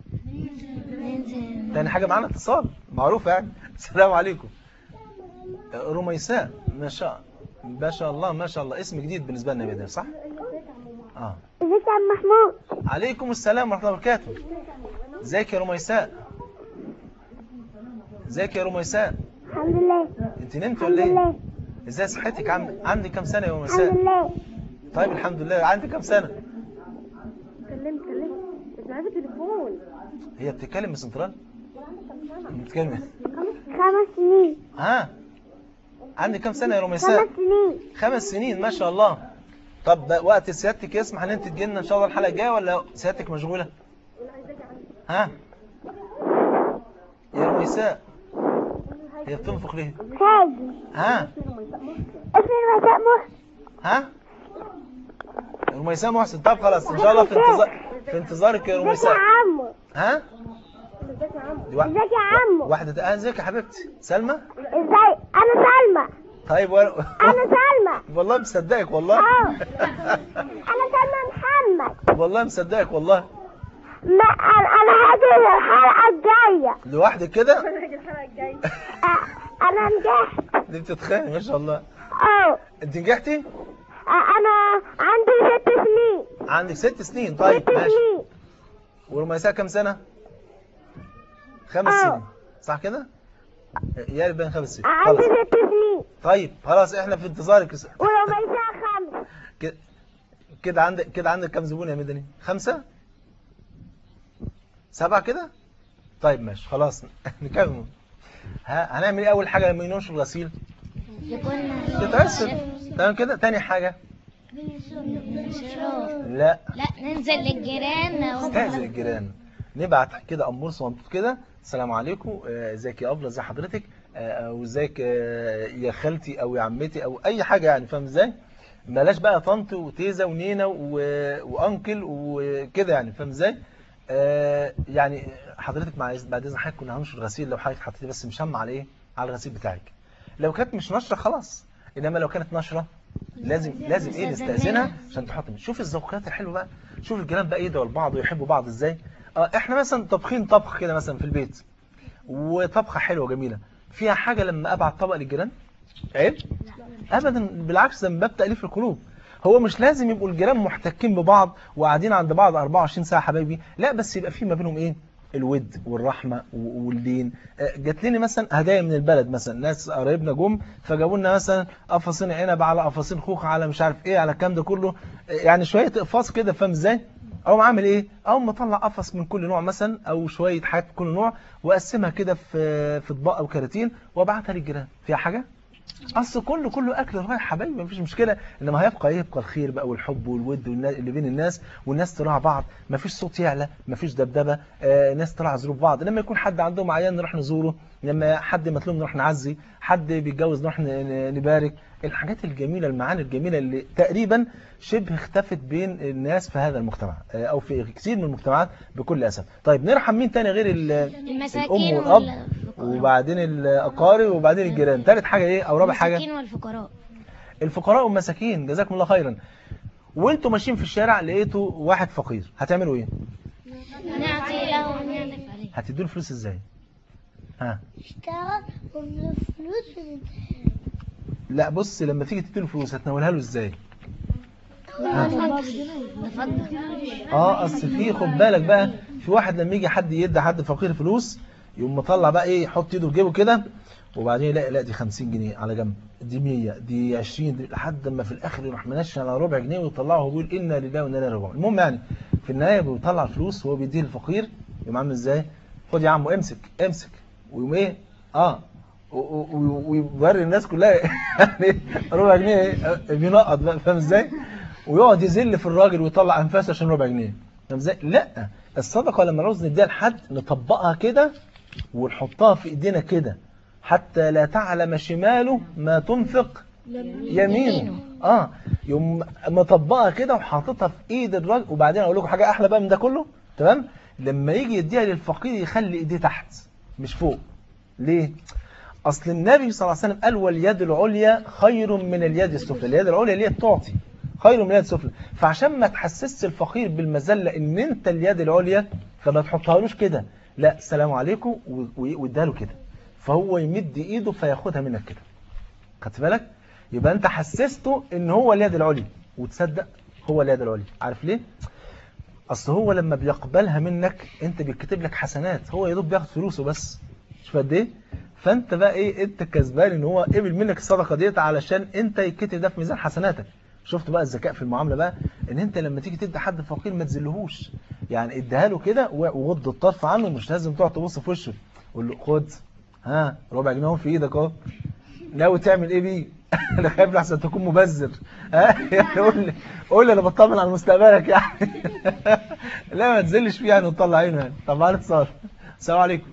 [SPEAKER 4] ننزل
[SPEAKER 1] تاني حاجه معانا اتصال معروفه يعني السلام عليكم رميساء ما شاء ما شاء الله ما شاء الله اسم جديد بالنسبه لنا يا بدر صح اه
[SPEAKER 3] ازيك يا عم محمود
[SPEAKER 1] عليكم السلام ورحمه الله وبركاته ازيك يا رميساء ازيك يا رميساء
[SPEAKER 3] الحمد لله
[SPEAKER 1] انت نمت
[SPEAKER 3] الحمد
[SPEAKER 1] ولا ايه
[SPEAKER 3] لله
[SPEAKER 1] ازاي صحتك عم... عندك كام سنه يا
[SPEAKER 3] الحمد
[SPEAKER 1] رميساء
[SPEAKER 3] لله
[SPEAKER 1] طيب الحمد لله عندك كام سنه
[SPEAKER 5] كلمت كلمت مش عايزة تليفون
[SPEAKER 1] هي بتتكلم من سنترال بتتكلم
[SPEAKER 3] خمس سنين
[SPEAKER 1] ها عندك كام سنه يا
[SPEAKER 3] خمس
[SPEAKER 1] رميساء
[SPEAKER 3] سنين
[SPEAKER 1] خمس سنين ما شاء الله طب ده وقت سيادتك يسمح ان انت تجي لنا ان شاء الله الحلقه الجايه ولا سيادتك مشغوله ها يا رميساء هي بتنفخ ليه
[SPEAKER 3] هاجي
[SPEAKER 1] ها
[SPEAKER 3] اسمي رمضان محسن
[SPEAKER 1] ها رميساء محسن طب خلاص ان شاء الله في انتظار في انتظارك يا
[SPEAKER 3] ازيك يا
[SPEAKER 1] رميساء
[SPEAKER 3] عمو
[SPEAKER 1] ها دي وا-
[SPEAKER 3] ازيك يا عمو
[SPEAKER 1] واحده اه ازيك يا حبيبتي سلمى
[SPEAKER 3] ازاي انا سلمى
[SPEAKER 1] طيب و...
[SPEAKER 3] انا سلمى
[SPEAKER 1] والله مصدقك والله
[SPEAKER 3] اه انا سلمى محمد
[SPEAKER 1] والله مصدقك والله
[SPEAKER 3] ما انا أنا هاجي الحلقه الجايه
[SPEAKER 1] لوحدك كده
[SPEAKER 3] آه، انا نجحت
[SPEAKER 1] دي بتتخانق ما شاء الله
[SPEAKER 3] اه
[SPEAKER 1] انت نجحتي
[SPEAKER 3] آه، انا عندي ست سنين
[SPEAKER 1] عندك ست سنين
[SPEAKER 3] ست
[SPEAKER 1] طيب ماشي
[SPEAKER 3] سنين
[SPEAKER 1] ورميساء كام سنه خمس
[SPEAKER 3] آه.
[SPEAKER 1] سنين صح كده يا بين خمس سنين
[SPEAKER 3] عندي
[SPEAKER 1] خلاص
[SPEAKER 3] ست سنين
[SPEAKER 1] طيب خلاص احنا في انتظارك
[SPEAKER 3] وربيتها خمس
[SPEAKER 1] كده- كده عندك كده عندك كام زبون يا مدني خمسة سبعة كده طيب ماشي خلاص نكمل ها هنعمل ايه اول حاجه لما ينوش الغسيل
[SPEAKER 2] يكون
[SPEAKER 1] تتغسل تمام كده تاني حاجه لا
[SPEAKER 2] لا ننزل للجيران
[SPEAKER 1] استاذن الجيران نبعت كده امورس ومبسوط كده السلام عليكم آه، ازيك يا ابله ازي حضرتك آه، وازيك آه، يا خالتي او يا عمتي او اي حاجه يعني فاهم ازاي بلاش بقى طنط وتيزه ونينا و- وانكل وكده يعني فاهم ازاي آه، يعني حضرتك مع بعد اذن حضرتك كنا هنشر غسيل لو حضرتك حطيتي بس مشمع على ايه على الغسيل بتاعك لو كانت مش نشره خلاص انما لو كانت نشره لازم لازم ايه نستأذنها عشان تحط شوف الذوقيات الحلوه بقى شوف الجيران بقى يدعوا لبعض ويحبوا بعض ازاي اه احنا مثلا طبخين طبخ كده مثلا في البيت وطبخه حلوه جميله فيها حاجه لما ابعت طبق للجيران عيب ابدا بالعكس ده من باب تاليف القلوب هو مش لازم يبقوا الجيران محتكين ببعض وقاعدين عند بعض 24 ساعه حبايبي لا بس يبقى في ما بينهم ايه الود والرحمه و- والدين آه، جات لنا مثلا هدايا من البلد مثلا ناس قرايبنا جم فجابوا لنا مثلا قفصين عنب على قفصين خوخ على مش عارف ايه على الكلام ده كله آه، يعني شويه اقفاص كده فاهم ازاي او عامل ايه او مطلع قفص من كل نوع مثلا او شويه حاجات من كل نوع واقسمها كده في في اطباق او كراتين وابعتها للجيران فيها حاجه اصل كله كله اكل رايح حبايبي مفيش مشكله انما هيبقى ايه يبقى الخير بقى والحب والود والنا- اللي بين الناس والناس تراعي بعض مفيش صوت يعلى مفيش دبدبه آه ناس تراعي ظروف بعض لما يكون حد عندهم عيان نروح نزوره لما حد مطلوب نروح نعزي حد بيتجوز نروح ن- ن- نبارك الحاجات الجميله المعاني الجميله اللي تقريبا شبه اختفت بين الناس في هذا المجتمع آه، او في كثير من المجتمعات بكل اسف طيب نرحم مين تاني غير ال-
[SPEAKER 2] المساكين
[SPEAKER 1] الام والاب
[SPEAKER 2] والفقراء.
[SPEAKER 1] وبعدين الاقارب وبعدين الجيران ثالث حاجه ايه او رابع حاجه
[SPEAKER 2] المساكين والفقراء
[SPEAKER 1] الفقراء والمساكين جزاكم الله خيرا وانتوا ماشيين في الشارع لقيتوا واحد فقير هتعملوا ايه
[SPEAKER 2] نعطي له ونعطف عليه
[SPEAKER 1] هتدوا له فلوس ازاي ها
[SPEAKER 3] اشتغل والفلوس
[SPEAKER 1] لا بص لما تيجي تدي له فلوس هتناولها له ازاي
[SPEAKER 2] نفضل
[SPEAKER 1] اه اصل في خد بالك بقى في واحد لما يجي حد يدي حد فقير فلوس يقوم مطلع بقى ايه يحط ايده في جيبه كده وبعدين يلاقي لا دي 50 جنيه على جنب دي 100 دي 20 دي لحد ما في الاخر يروح منشن على ربع جنيه ويطلعه وهو بيقول انا لله وانا اليه راجعون المهم يعني في النهايه بيطلع الفلوس وهو بيديه للفقير يقوم عامل ازاي خد يا عم امسك امسك ويقوم ايه اه و- و- و- ويوري الناس كلها يعني ربع جنيه إيه؟ بينقط بقى فاهم ازاي ويقعد يذل في الراجل ويطلع انفاسه عشان ربع جنيه فاهم ازاي لا الصدقه لما نعوز نديها لحد نطبقها كده ونحطها في ايدينا كده حتى لا تعلم شماله ما تنفق يمينه اه يوم مطبقها كده وحاططها في ايد الراجل وبعدين اقول لكم حاجه احلى بقى من ده كله تمام لما يجي يديها للفقير يخلي ايديه تحت مش فوق ليه اصل النبي صلى الله عليه وسلم قال واليد العليا خير من اليد السفلى اليد العليا اللي هي تعطي خير من اليد السفلى فعشان ما تحسسش الفقير بالمذله ان انت اليد العليا فما تحطهالوش كده لا السلام عليكم و- و- واديها له كده فهو يمد ايده فياخدها منك كده خدت بالك يبقى انت حسسته ان هو اليد العليا وتصدق هو اليد العليا عارف ليه اصل هو لما بيقبلها منك انت بيكتب لك حسنات هو يا دوب بياخد فلوسه بس شوف قد ايه فانت بقى ايه انت كسبان ان هو قبل منك الصدقه ديت علشان انت يتكتب ده في ميزان حسناتك شفت بقى الذكاء في المعامله بقى ان انت لما تيجي تدي حد فقير ما تذلهوش يعني اديها له كده وغض الطرف عنه مش لازم تقعد تبص في وشه قول له خد ها ربع جنيه اهو في ايدك اهو ناوي تعمل ايه بيه انا خايف لحسن تكون مبذر ها يعني قول لي قول لي انا بطمن على مستقبلك يعني لا ما تزلش فيه يعني وتطلع عينه يعني طب معانا اتصال السلام عليكم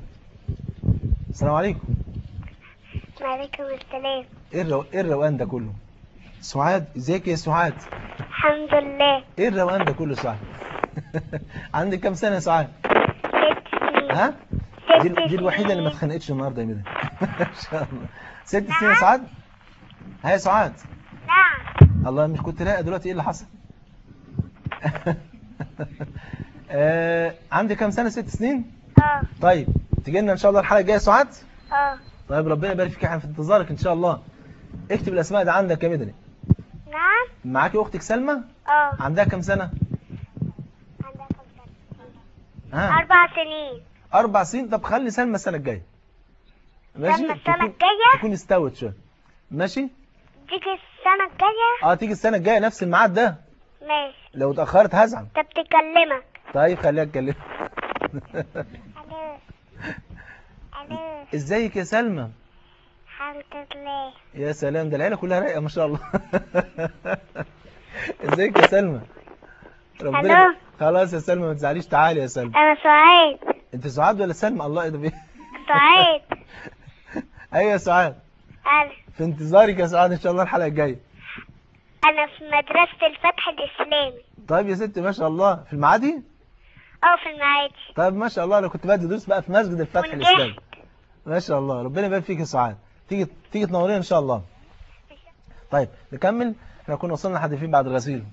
[SPEAKER 1] السلام عليكم
[SPEAKER 3] وعليكم السلام
[SPEAKER 1] ايه الرو... ايه الروقان ده كله سعاد ازيك يا سعاد
[SPEAKER 3] الحمد لله
[SPEAKER 1] ايه الروقان ده كله سعاد عندك كام سنه يا سعاد
[SPEAKER 3] ست سنين
[SPEAKER 1] ها دي, دي الوحيده اللي ما اتخانقتش النهارده يا مدى ما شاء الله ست سنين يا سعاد ها يا سعاد
[SPEAKER 3] نعم
[SPEAKER 1] الله مش كنت رايقه دلوقتي ايه اللي حصل آه، عندك كام سنه ست سنين
[SPEAKER 3] اه
[SPEAKER 1] طيب تيجي لنا ان شاء الله الحلقه الجايه يا سعاد
[SPEAKER 3] اه
[SPEAKER 1] طيب ربنا يبارك فيك احنا في انتظارك ان شاء الله اكتب الاسماء دي عندك يا مدني
[SPEAKER 3] نعم
[SPEAKER 1] معاكي اختك سلمى
[SPEAKER 3] اه
[SPEAKER 1] عندها كام سنه
[SPEAKER 3] عندها كم سنة
[SPEAKER 1] ها
[SPEAKER 3] أربع سنين
[SPEAKER 1] اربع سنين طب خلي سلمى السنه الجايه ماشي
[SPEAKER 3] سلمى السنة
[SPEAKER 1] تكون-
[SPEAKER 3] الجاية؟
[SPEAKER 1] تكون استوت شويه ماشي
[SPEAKER 3] تيجي السنة الجاية
[SPEAKER 1] اه تيجي السنه الجايه نفس الميعاد ده
[SPEAKER 3] ماشي
[SPEAKER 1] لو اتاخرت هزعل
[SPEAKER 3] طب تكلمك
[SPEAKER 1] طيب خليها اتكلم
[SPEAKER 3] الو الو
[SPEAKER 1] ازيك يا سلمى
[SPEAKER 3] الحمد لله
[SPEAKER 1] يا سلام ده العيله كلها رايقه ما شاء الله ازيك يا سلمى ربنا
[SPEAKER 3] ألو.
[SPEAKER 1] خلاص يا سلمى ما تزعليش تعالي يا سلمى
[SPEAKER 3] انا سعيد
[SPEAKER 1] انت سعاد ولا سلمى الله ايه ده بيه
[SPEAKER 3] سعيد
[SPEAKER 1] ايوه يا سعاد
[SPEAKER 3] انا
[SPEAKER 1] في انتظارك يا سعاد ان شاء الله الحلقه الجايه
[SPEAKER 3] انا في مدرسة الفتح الاسلامي
[SPEAKER 1] طيب يا ستي ما شاء الله في المعادي
[SPEAKER 3] اه في المعادي
[SPEAKER 1] طيب ما شاء الله انا كنت بدي دروس بقى في مسجد الفتح
[SPEAKER 3] ونجحت.
[SPEAKER 1] الاسلامي ما شاء الله ربنا يبارك فيك يا سعاد تيجي تيجي تنورينا ان شاء الله طيب نكمل احنا كنا وصلنا لحد فين بعد الغسيل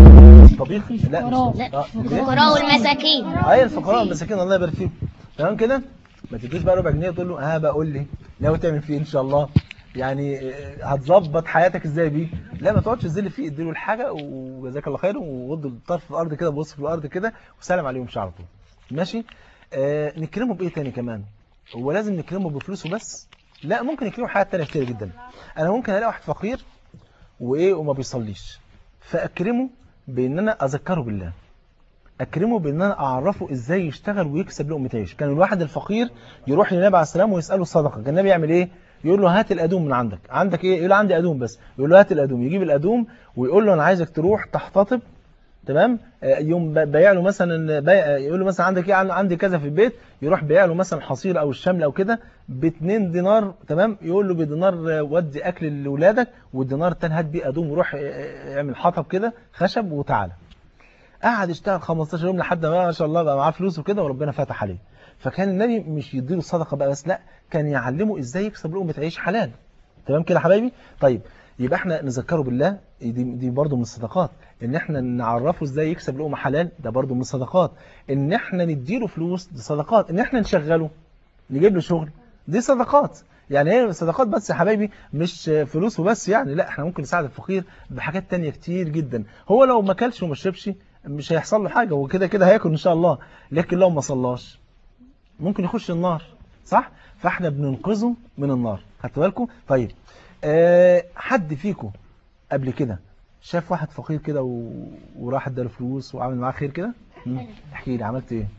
[SPEAKER 1] طبيخ لا مش
[SPEAKER 4] الفقراء.
[SPEAKER 1] لا
[SPEAKER 2] الفقراء والمساكين
[SPEAKER 1] اي الفقراء والمساكين الله يبارك فيهم تمام كده ما تديش بقى ربع جنيه تقول له ها بقى قول لي ناوي تعمل فيه ان شاء الله يعني آه، هتظبط حياتك ازاي بيه لا ما تقعدش تذل فيه اديله الحاجه وجزاك الله خير وغض الطرف الارض كده بص في الارض كده وسلم عليهم مش على طول ماشي آه نكرمه بايه تاني كمان هو لازم نكرمه بفلوسه بس لا ممكن نكرمه حاجات تانية كتير جدا انا ممكن الاقي واحد فقير وايه وما بيصليش فاكرمه بان انا اذكره بالله اكرمه بان انا اعرفه ازاي يشتغل ويكسب لقمه عيش كان الواحد الفقير يروح للنبي عليه السلام ويساله الصدقه كان النبي يعمل ايه يقول له هات الادوم من عندك عندك ايه يقول له عندي ادوم بس يقول له هات الادوم يجيب الادوم ويقول له انا عايزك تروح تحتطب تمام آه، يوم ب- بايع له مثلا بايع آه، يقول له مثلا عندك ايه عن- عندي كذا في البيت يروح بايع له مثلا حصير او الشمل او كده ب 2 دينار تمام يقول له بدينار آه، ودي اكل لاولادك والدينار التاني هات بيه ادوم وروح آه، آه، اعمل حطب كده خشب وتعالى قعد يشتغل 15 يوم لحد ما ما شاء الله بقى معاه فلوس وكده وربنا فتح عليه فكان النبي مش يديله صدقه بقى بس لا كان يعلمه ازاي يكسب لقمه عيش حلال تمام كده يا حبايبي طيب يبقى احنا نذكره بالله دي دي برضه من الصدقات ان احنا نعرفه ازاي يكسب لقمه حلال ده برضه من الصدقات ان احنا نديله فلوس دي صدقات ان احنا نشغله نجيب له شغل دي صدقات يعني هي صدقات بس يا حبايبي مش فلوس وبس يعني لا احنا ممكن نساعد الفقير بحاجات تانية كتير جدا هو لو ما اكلش وما شربش مش هيحصل له حاجه هو كده كده هياكل ان شاء الله لكن لو ما صلاش ممكن يخش النار صح فاحنا بننقذه من النار خدتوا بالكم طيب أه حد فيكم قبل كده شاف واحد فقير كده و... وراح اداله فلوس وعمل معاه خير كده مم. احكي لي عملت ايه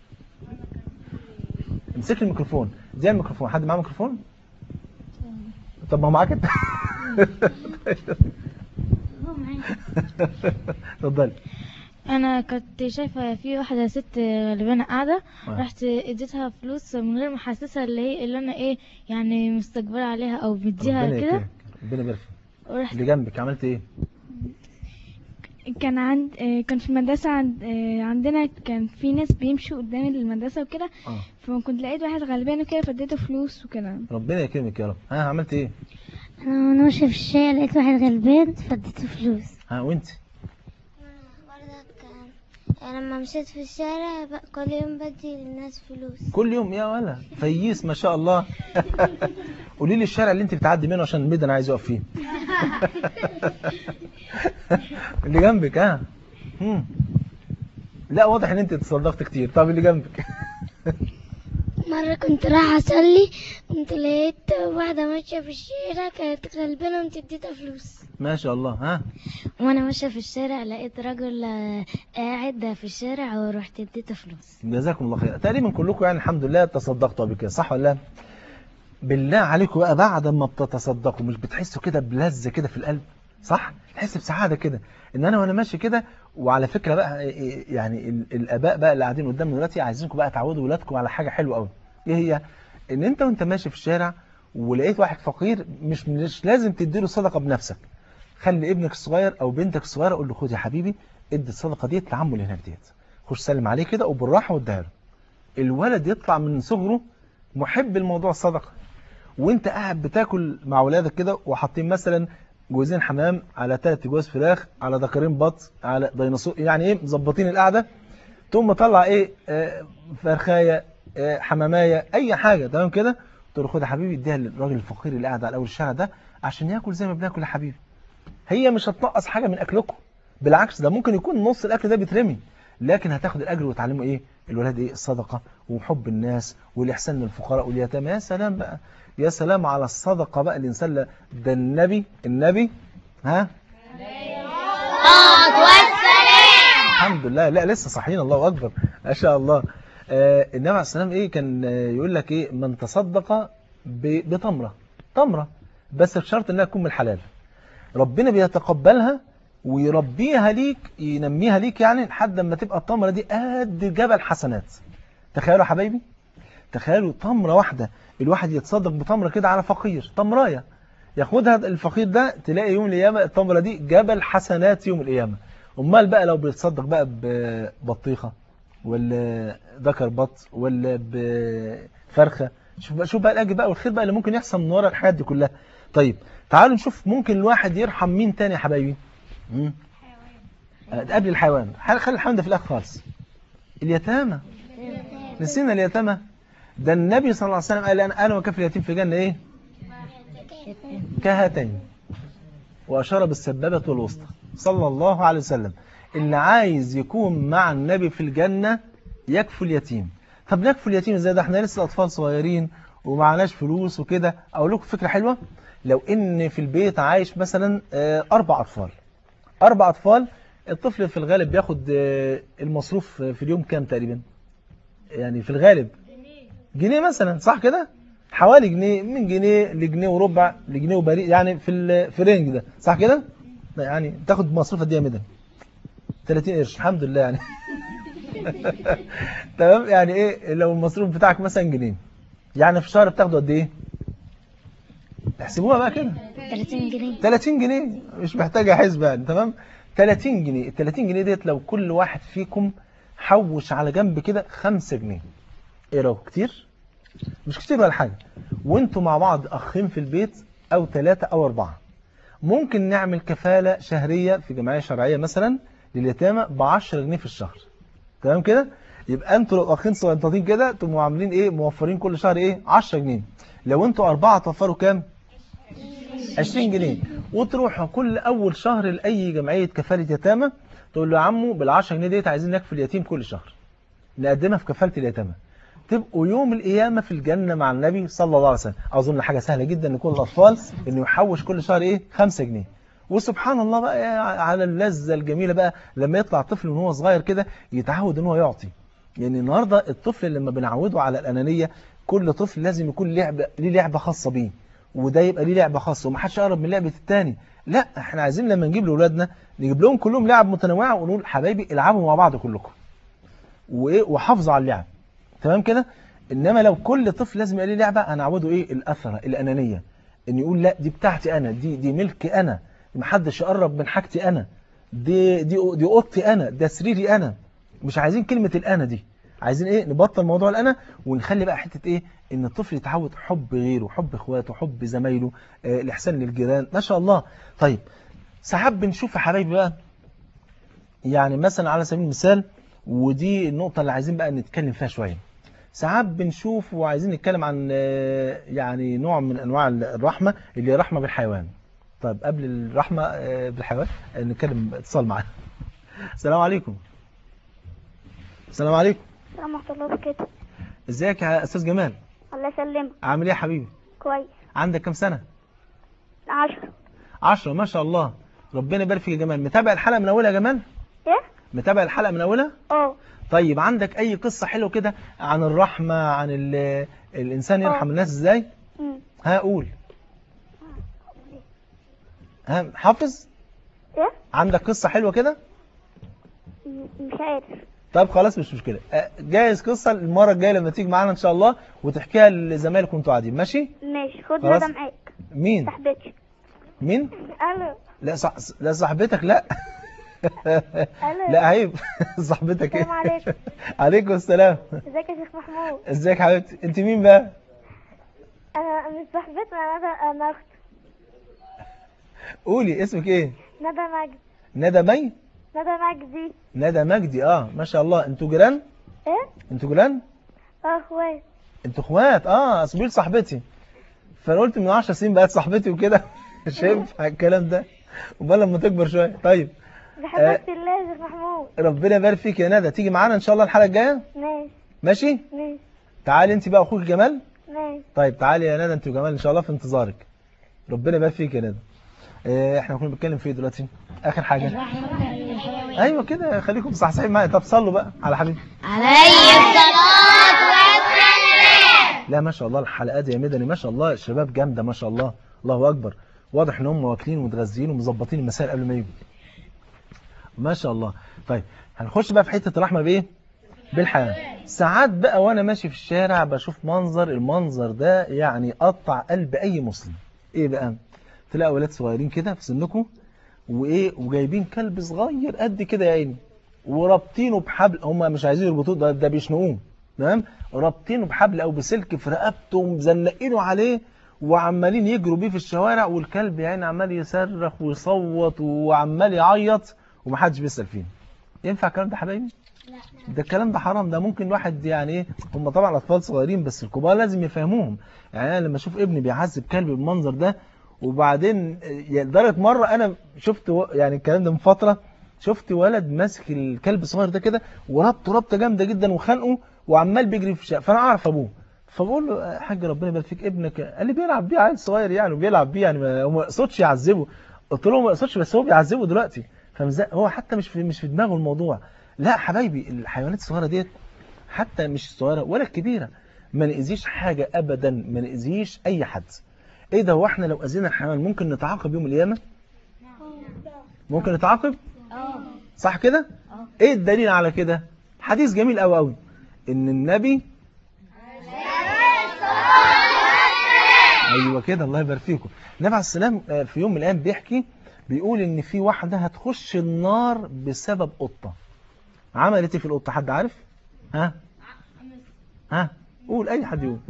[SPEAKER 1] امسك لي الميكروفون دي الميكروفون حد معاه ميكروفون طب ما هو معاك انت اتفضلي
[SPEAKER 4] انا كنت شايفه في واحده ست غلبانه قاعده
[SPEAKER 1] آه.
[SPEAKER 4] رحت اديتها فلوس من غير ما احسسها اللي هي اللي انا ايه يعني مستكبره عليها او مديها
[SPEAKER 1] ربنا
[SPEAKER 4] كده
[SPEAKER 1] يكرمك ربنا يبارك فيك
[SPEAKER 4] ورحت
[SPEAKER 1] اللي جنبك عملت ايه
[SPEAKER 6] كان عند آه، كان في المدرسة عند آه، عندنا كان في ناس بيمشوا قدام المدرسة وكده
[SPEAKER 1] اه
[SPEAKER 6] فكنت لقيت واحد غلبان وكده فاديته فلوس وكده
[SPEAKER 1] ربنا يكرمك يا رب ها عملت ايه
[SPEAKER 2] انا وانا ماشيه في الشارع لقيت واحد غلبان فاديته فلوس
[SPEAKER 1] ها وانت
[SPEAKER 2] برضك آه، لما مشيت في الشارع بقى كل يوم بدي للناس فلوس
[SPEAKER 1] كل يوم يا ولا فييس ما شاء الله قولي لي الشارع اللي انت بتعدي منه عشان الميدان عايز يقف فيه اللي جنبك ها مم. لا واضح ان انت تصدقت كتير طب اللي جنبك
[SPEAKER 2] مرة كنت رايحة أصلي قمت لقيت واحدة ماشية في الشارع كانت غلبانة قمت اديتها فلوس
[SPEAKER 1] ما شاء الله ها
[SPEAKER 2] وأنا ماشية في الشارع لقيت راجل آه، قاعد في الشارع ورحت اديته فلوس
[SPEAKER 1] جزاكم الله خير تقريبا كلكم يعني الحمد لله تصدقتوا قبل كده صح ولا لا بالله عليكم بقى بعد ما بتتصدقوا مش بتحسوا كده بلذة كده في القلب صح تحس بسعادة كده ان انا وانا ماشي كده وعلى فكرة بقى إيه- يعني ال- الاباء بقى اللي قاعدين قدامنا دلوقتي عايزينكم بقى تعودوا ولادكم على حاجة حلوة قوي ايه هي ان انت وانت ماشي في الشارع ولقيت واحد فقير مش مش لازم تديله صدقة بنفسك خلي ابنك الصغير او بنتك الصغيره قول له خد يا حبيبي ادي الصدقه ديت لعمه اللي هناك ديت خش سلم عليه كده وبالراحه واديها له الولد يطلع من صغره محب الموضوع الصدقه وانت قاعد بتاكل مع ولادك كده وحاطين مثلا جوزين حمام على ثلاث جواز فراخ على دكرين بط على ديناصور يعني ايه مظبطين القعده تقوم مطلع ايه آه، فرخايه آه، حمامايه اي حاجه تمام كده تقول له خد يا حبيبي اديها للراجل الفقير اللي قاعد على اول الشارع ده عشان ياكل زي ما بناكل يا حبيبي هي مش هتنقص حاجة من أكلكم بالعكس ده ممكن يكون نص الأكل ده بيترمي لكن هتاخد الاجر وتعلمه ايه الولاد ايه الصدقه وحب الناس والاحسان للفقراء واليتامى يا سلام بقى يا سلام على الصدقه بقى الانسان لا- ده النبي النبي ها الحمد لله لا لسه صحيين الله اكبر ما شاء الله آه النبي عليه السلام ايه كان آه، يقول لك ايه من تصدق ب- بتمره تمره بس بشرط انها تكون من الحلال ربنا بيتقبلها ويربيها ليك ينميها ليك يعني لحد ما تبقى التمره دي قد جبل حسنات تخيلوا يا حبايبي تخيلوا تمره واحده الواحد يتصدق بتمره كده على فقير تمرايه ياخدها الفقير ده تلاقي يوم القيامه التمره دي جبل حسنات يوم القيامه امال بقى لو بيتصدق بقى ببطيخه ولا ذكر بط ولا بفرخه شوف بقى شوف بقى الاجر بقى والخير بقى اللي ممكن يحصل من ورا الحاجات دي كلها طيب تعالوا نشوف ممكن الواحد يرحم مين تاني يا حبايبي مم. آه، ده قبل الحيوان خلي خلي الحيوان ده في الاخر خالص اليتامى نسينا اليتامى ده النبي صلى الله عليه وسلم قال انا انا وكفل اليتيم في الجنه ايه كهاتين واشار بالسبابه والوسطى صلى الله عليه وسلم اللي عايز يكون مع النبي في الجنه يكفل اليتيم طب نكفل اليتيم ازاي ده احنا لسه اطفال صغيرين ومعناش فلوس وكده اقول لكم فكره حلوه لو ان في البيت عايش مثلا آه، اربع اطفال اربع اطفال الطفل في الغالب بياخد آه، المصروف في اليوم كام تقريبا يعني في الغالب جنيه مثلا صح كده حوالي جنيه من جنيه لجنيه وربع لجنيه وبريء يعني في ال- في الرينج ده صح كده لا يعني تاخد مصروف قد ايه يا مدن 30 قرش الحمد لله يعني تمام يعني ايه لو المصروف بتاعك مثلا جنيه يعني في الشهر بتاخده قد ايه احسبوها بقى كده
[SPEAKER 2] 30 جنيه
[SPEAKER 1] 30 جنيه مش محتاجه حسبه يعني تمام 30 جنيه ال 30 جنيه ديت لو كل واحد فيكم حوش على جنب كده 5 جنيه ايه رايك كتير مش كتير ولا حاجه وانتوا مع بعض اخين في البيت او ثلاثة او اربعة ممكن نعمل كفالة شهرية في جمعية شرعية مثلا لليتامى ب 10 جنيه في الشهر تمام كده يبقى انتوا لو اخين صغنطاطين كده تبقوا عاملين ايه موفرين كل شهر ايه 10 جنيه لو انتوا اربعة توفروا كام 20 جنيه وتروحوا كل اول شهر لاي جمعيه كفاله يتامى تقول له يا عمو بال 10 جنيه ديت عايزين نكفل يتيم كل شهر نقدمها في كفاله اليتامى تبقوا يوم القيامه في الجنه مع النبي صلى الله عليه وسلم اظن حاجه سهله جدا لكل الاطفال انه يحوش كل شهر ايه 5 جنيه وسبحان الله بقى على اللذه الجميله بقى لما يطلع طفل من هو صغير كده يتعود ان هو يعطي يعني النهارده الطفل لما بنعوده على الانانيه كل طفل لازم يكون لعبه ليه لعبه خاصه بيه وده يبقى ليه لعبه خاصه ومحدش يقرب من لعبه التاني لا احنا عايزين لما نجيب لاولادنا نجيب لهم كلهم لعب متنوعه ونقول حبايبي العبوا مع بعض كلكم وايه وحافظوا على اللعب تمام كده انما لو كل طفل لازم يبقى ليه لعبه هنعوده ايه الاثره الانانيه ان يقول لا دي بتاعتي انا دي دي ملكي انا محدش يقرب من حاجتي انا دي دي دي اوضتي انا ده سريري انا مش عايزين كلمه الانا دي عايزين ايه نبطل موضوع الانا ونخلي بقى حته ايه ان الطفل يتعود حب غيره حب اخواته حب زمايله آه الاحسان للجيران ما شاء الله طيب ساعات بنشوف يا حبايبي بقى يعني مثلا على سبيل المثال ودي النقطه اللي عايزين بقى نتكلم فيها شويه ساعات بنشوف وعايزين نتكلم عن آه، يعني نوع من انواع الرحمه اللي هي رحمه بالحيوان طيب قبل الرحمه آه، بالحيوان آه، نتكلم اتصال معانا السلام عليكم السلام عليكم
[SPEAKER 3] السلام ورحمة الله وبركاته
[SPEAKER 1] ازيك يا استاذ جمال
[SPEAKER 3] الله يسلمك
[SPEAKER 1] عامل ايه يا حبيبي
[SPEAKER 3] كويس
[SPEAKER 1] عندك كام سنه
[SPEAKER 3] عشرة
[SPEAKER 1] عشرة ما شاء الله ربنا يبارك فيك يا جمال متابع الحلقه من اولها يا جمال
[SPEAKER 3] ايه؟
[SPEAKER 1] متابع الحلقه من اولها
[SPEAKER 3] اه
[SPEAKER 1] طيب عندك اي قصه حلوه كده عن الرحمه عن ال- الانسان يرحم
[SPEAKER 3] آه.
[SPEAKER 1] الناس ازاي
[SPEAKER 3] أمم.
[SPEAKER 1] ها قول ها حافظ
[SPEAKER 3] ايه؟
[SPEAKER 1] عندك قصه حلوه كده
[SPEAKER 3] م- مش عارف
[SPEAKER 1] طب خلاص مش مشكله أه، جايز قصه المره الجايه لما تيجي معانا ان شاء الله وتحكيها لزمايلك وانتوا قاعدين ماشي
[SPEAKER 3] ماشي خد
[SPEAKER 1] خلاص.
[SPEAKER 3] ندى معاك
[SPEAKER 1] مين
[SPEAKER 3] صاحبتي
[SPEAKER 1] مين
[SPEAKER 3] الو
[SPEAKER 1] لا صح... لا صاحبتك لا
[SPEAKER 3] الو
[SPEAKER 1] لا عيب صاحبتك ايه
[SPEAKER 3] السلام عليكم
[SPEAKER 1] عليكم السلام
[SPEAKER 3] ازيك يا شيخ محمود
[SPEAKER 1] ازيك حبيبتي انت مين بقى
[SPEAKER 3] انا مش صاحبتي انا ندى انا اخت
[SPEAKER 1] قولي اسمك ايه
[SPEAKER 3] ندى مجدي
[SPEAKER 1] ندى مي
[SPEAKER 3] ندى مجدي
[SPEAKER 1] ندى مجدي اه ما شاء الله انتوا جيران
[SPEAKER 3] ايه؟
[SPEAKER 1] انتوا جيران
[SPEAKER 3] اه اخوات
[SPEAKER 1] انتوا اخوات اه اصبيل صاحبتي فانا قلت من 10 سنين بقت صاحبتي وكده مش هينفع الكلام ده امال لما تكبر شويه طيب
[SPEAKER 3] بحبك في الله يا شيخ محمود
[SPEAKER 1] ربنا يبارك فيك يا ندى تيجي معانا ان شاء الله الحلقه الجايه
[SPEAKER 3] ماشي
[SPEAKER 1] ماشي
[SPEAKER 3] ماشي
[SPEAKER 1] تعالي انت بقى اخوك جمال
[SPEAKER 3] ماشي
[SPEAKER 1] طيب تعالي يا ندى انت وجمال ان شاء الله في انتظارك ربنا يبارك فيك يا ندى اه احنا كنا بنتكلم في ايه دلوقتي اخر حاجه ايوه كده خليكم صحصحين معايا طب صلوا بقى على حبيبي لا ما شاء الله الحلقات يا مدني ما شاء الله الشباب جامده ما شاء الله الله اكبر واضح ان هم واكلين ومتغذيين ومظبطين المسائل قبل ما يجوا ما شاء الله طيب هنخش بقى في حته الرحمه بايه بالحياه ساعات بقى وانا ماشي في الشارع بشوف منظر المنظر ده يعني قطع قلب اي مسلم ايه بقى تلاقي اولاد صغيرين كده في سنكم وايه وجايبين كلب صغير قد كده يا عيني ورابطينه بحبل هم مش عايزين يربطوه ده, ده بيشنقوه تمام رابطينه بحبل او بسلك في رقبته ومزنقينه عليه وعمالين يجروا بيه في الشوارع والكلب يعني عمال يصرخ ويصوت وعمال يعيط ومحدش بيسأل فيه ينفع الكلام ده حبايبي ده الكلام ده حرام ده ممكن واحد يعني ايه هم طبعا اطفال صغيرين بس الكبار لازم يفهموهم يعني انا لما اشوف ابني بيعذب كلب بالمنظر ده وبعدين يعني لدرجه مره انا شفت و- يعني الكلام ده من فتره شفت ولد ماسك الكلب الصغير ده كده وربطه ربطه جامده جدا وخانقه وعمال بيجري في الشارع فانا اعرف ابوه فبقول له يا حاج ربنا يبارك فيك ابنك قال لي بيلعب بيه عيل صغير يعني وبيلعب بيه يعني ما هو ما يقصدش يعذبه قلت له ما يقصدش بس هو بيعذبه دلوقتي فمزق هو حتى مش في مش في دماغه الموضوع لا حبايبي الحيوانات الصغيره ديت حتى مش الصغيره ولا الكبيره ما نأذيش حاجه ابدا ما نأذيش اي حد ايه ده هو احنا لو اذينا الحيوان ممكن نتعاقب يوم القيامه ممكن نتعاقب صح كده ايه الدليل على كده حديث جميل قوي قوي ان النبي ايوه كده الله يبارك فيكم النبي عليه السلام آه، في يوم من الايام بيحكي بيقول ان في واحده هتخش النار بسبب قطه عملت ايه في القطه حد عارف ها ها قول اي حد يقول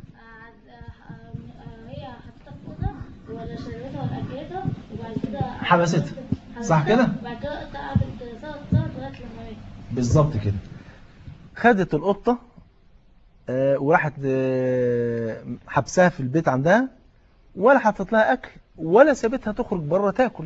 [SPEAKER 4] هي حطتها في اوضه ولا شربتها ولا اكلتها وبعد كده
[SPEAKER 1] حبستها صح كده
[SPEAKER 4] بعد كده قعدت صوت صوت لغايه لما ماتت
[SPEAKER 1] بالظبط كده خدت القطة آه، وراحت آه، حبسها في البيت عندها ولا حطت لها أكل ولا سابتها تخرج بره تاكل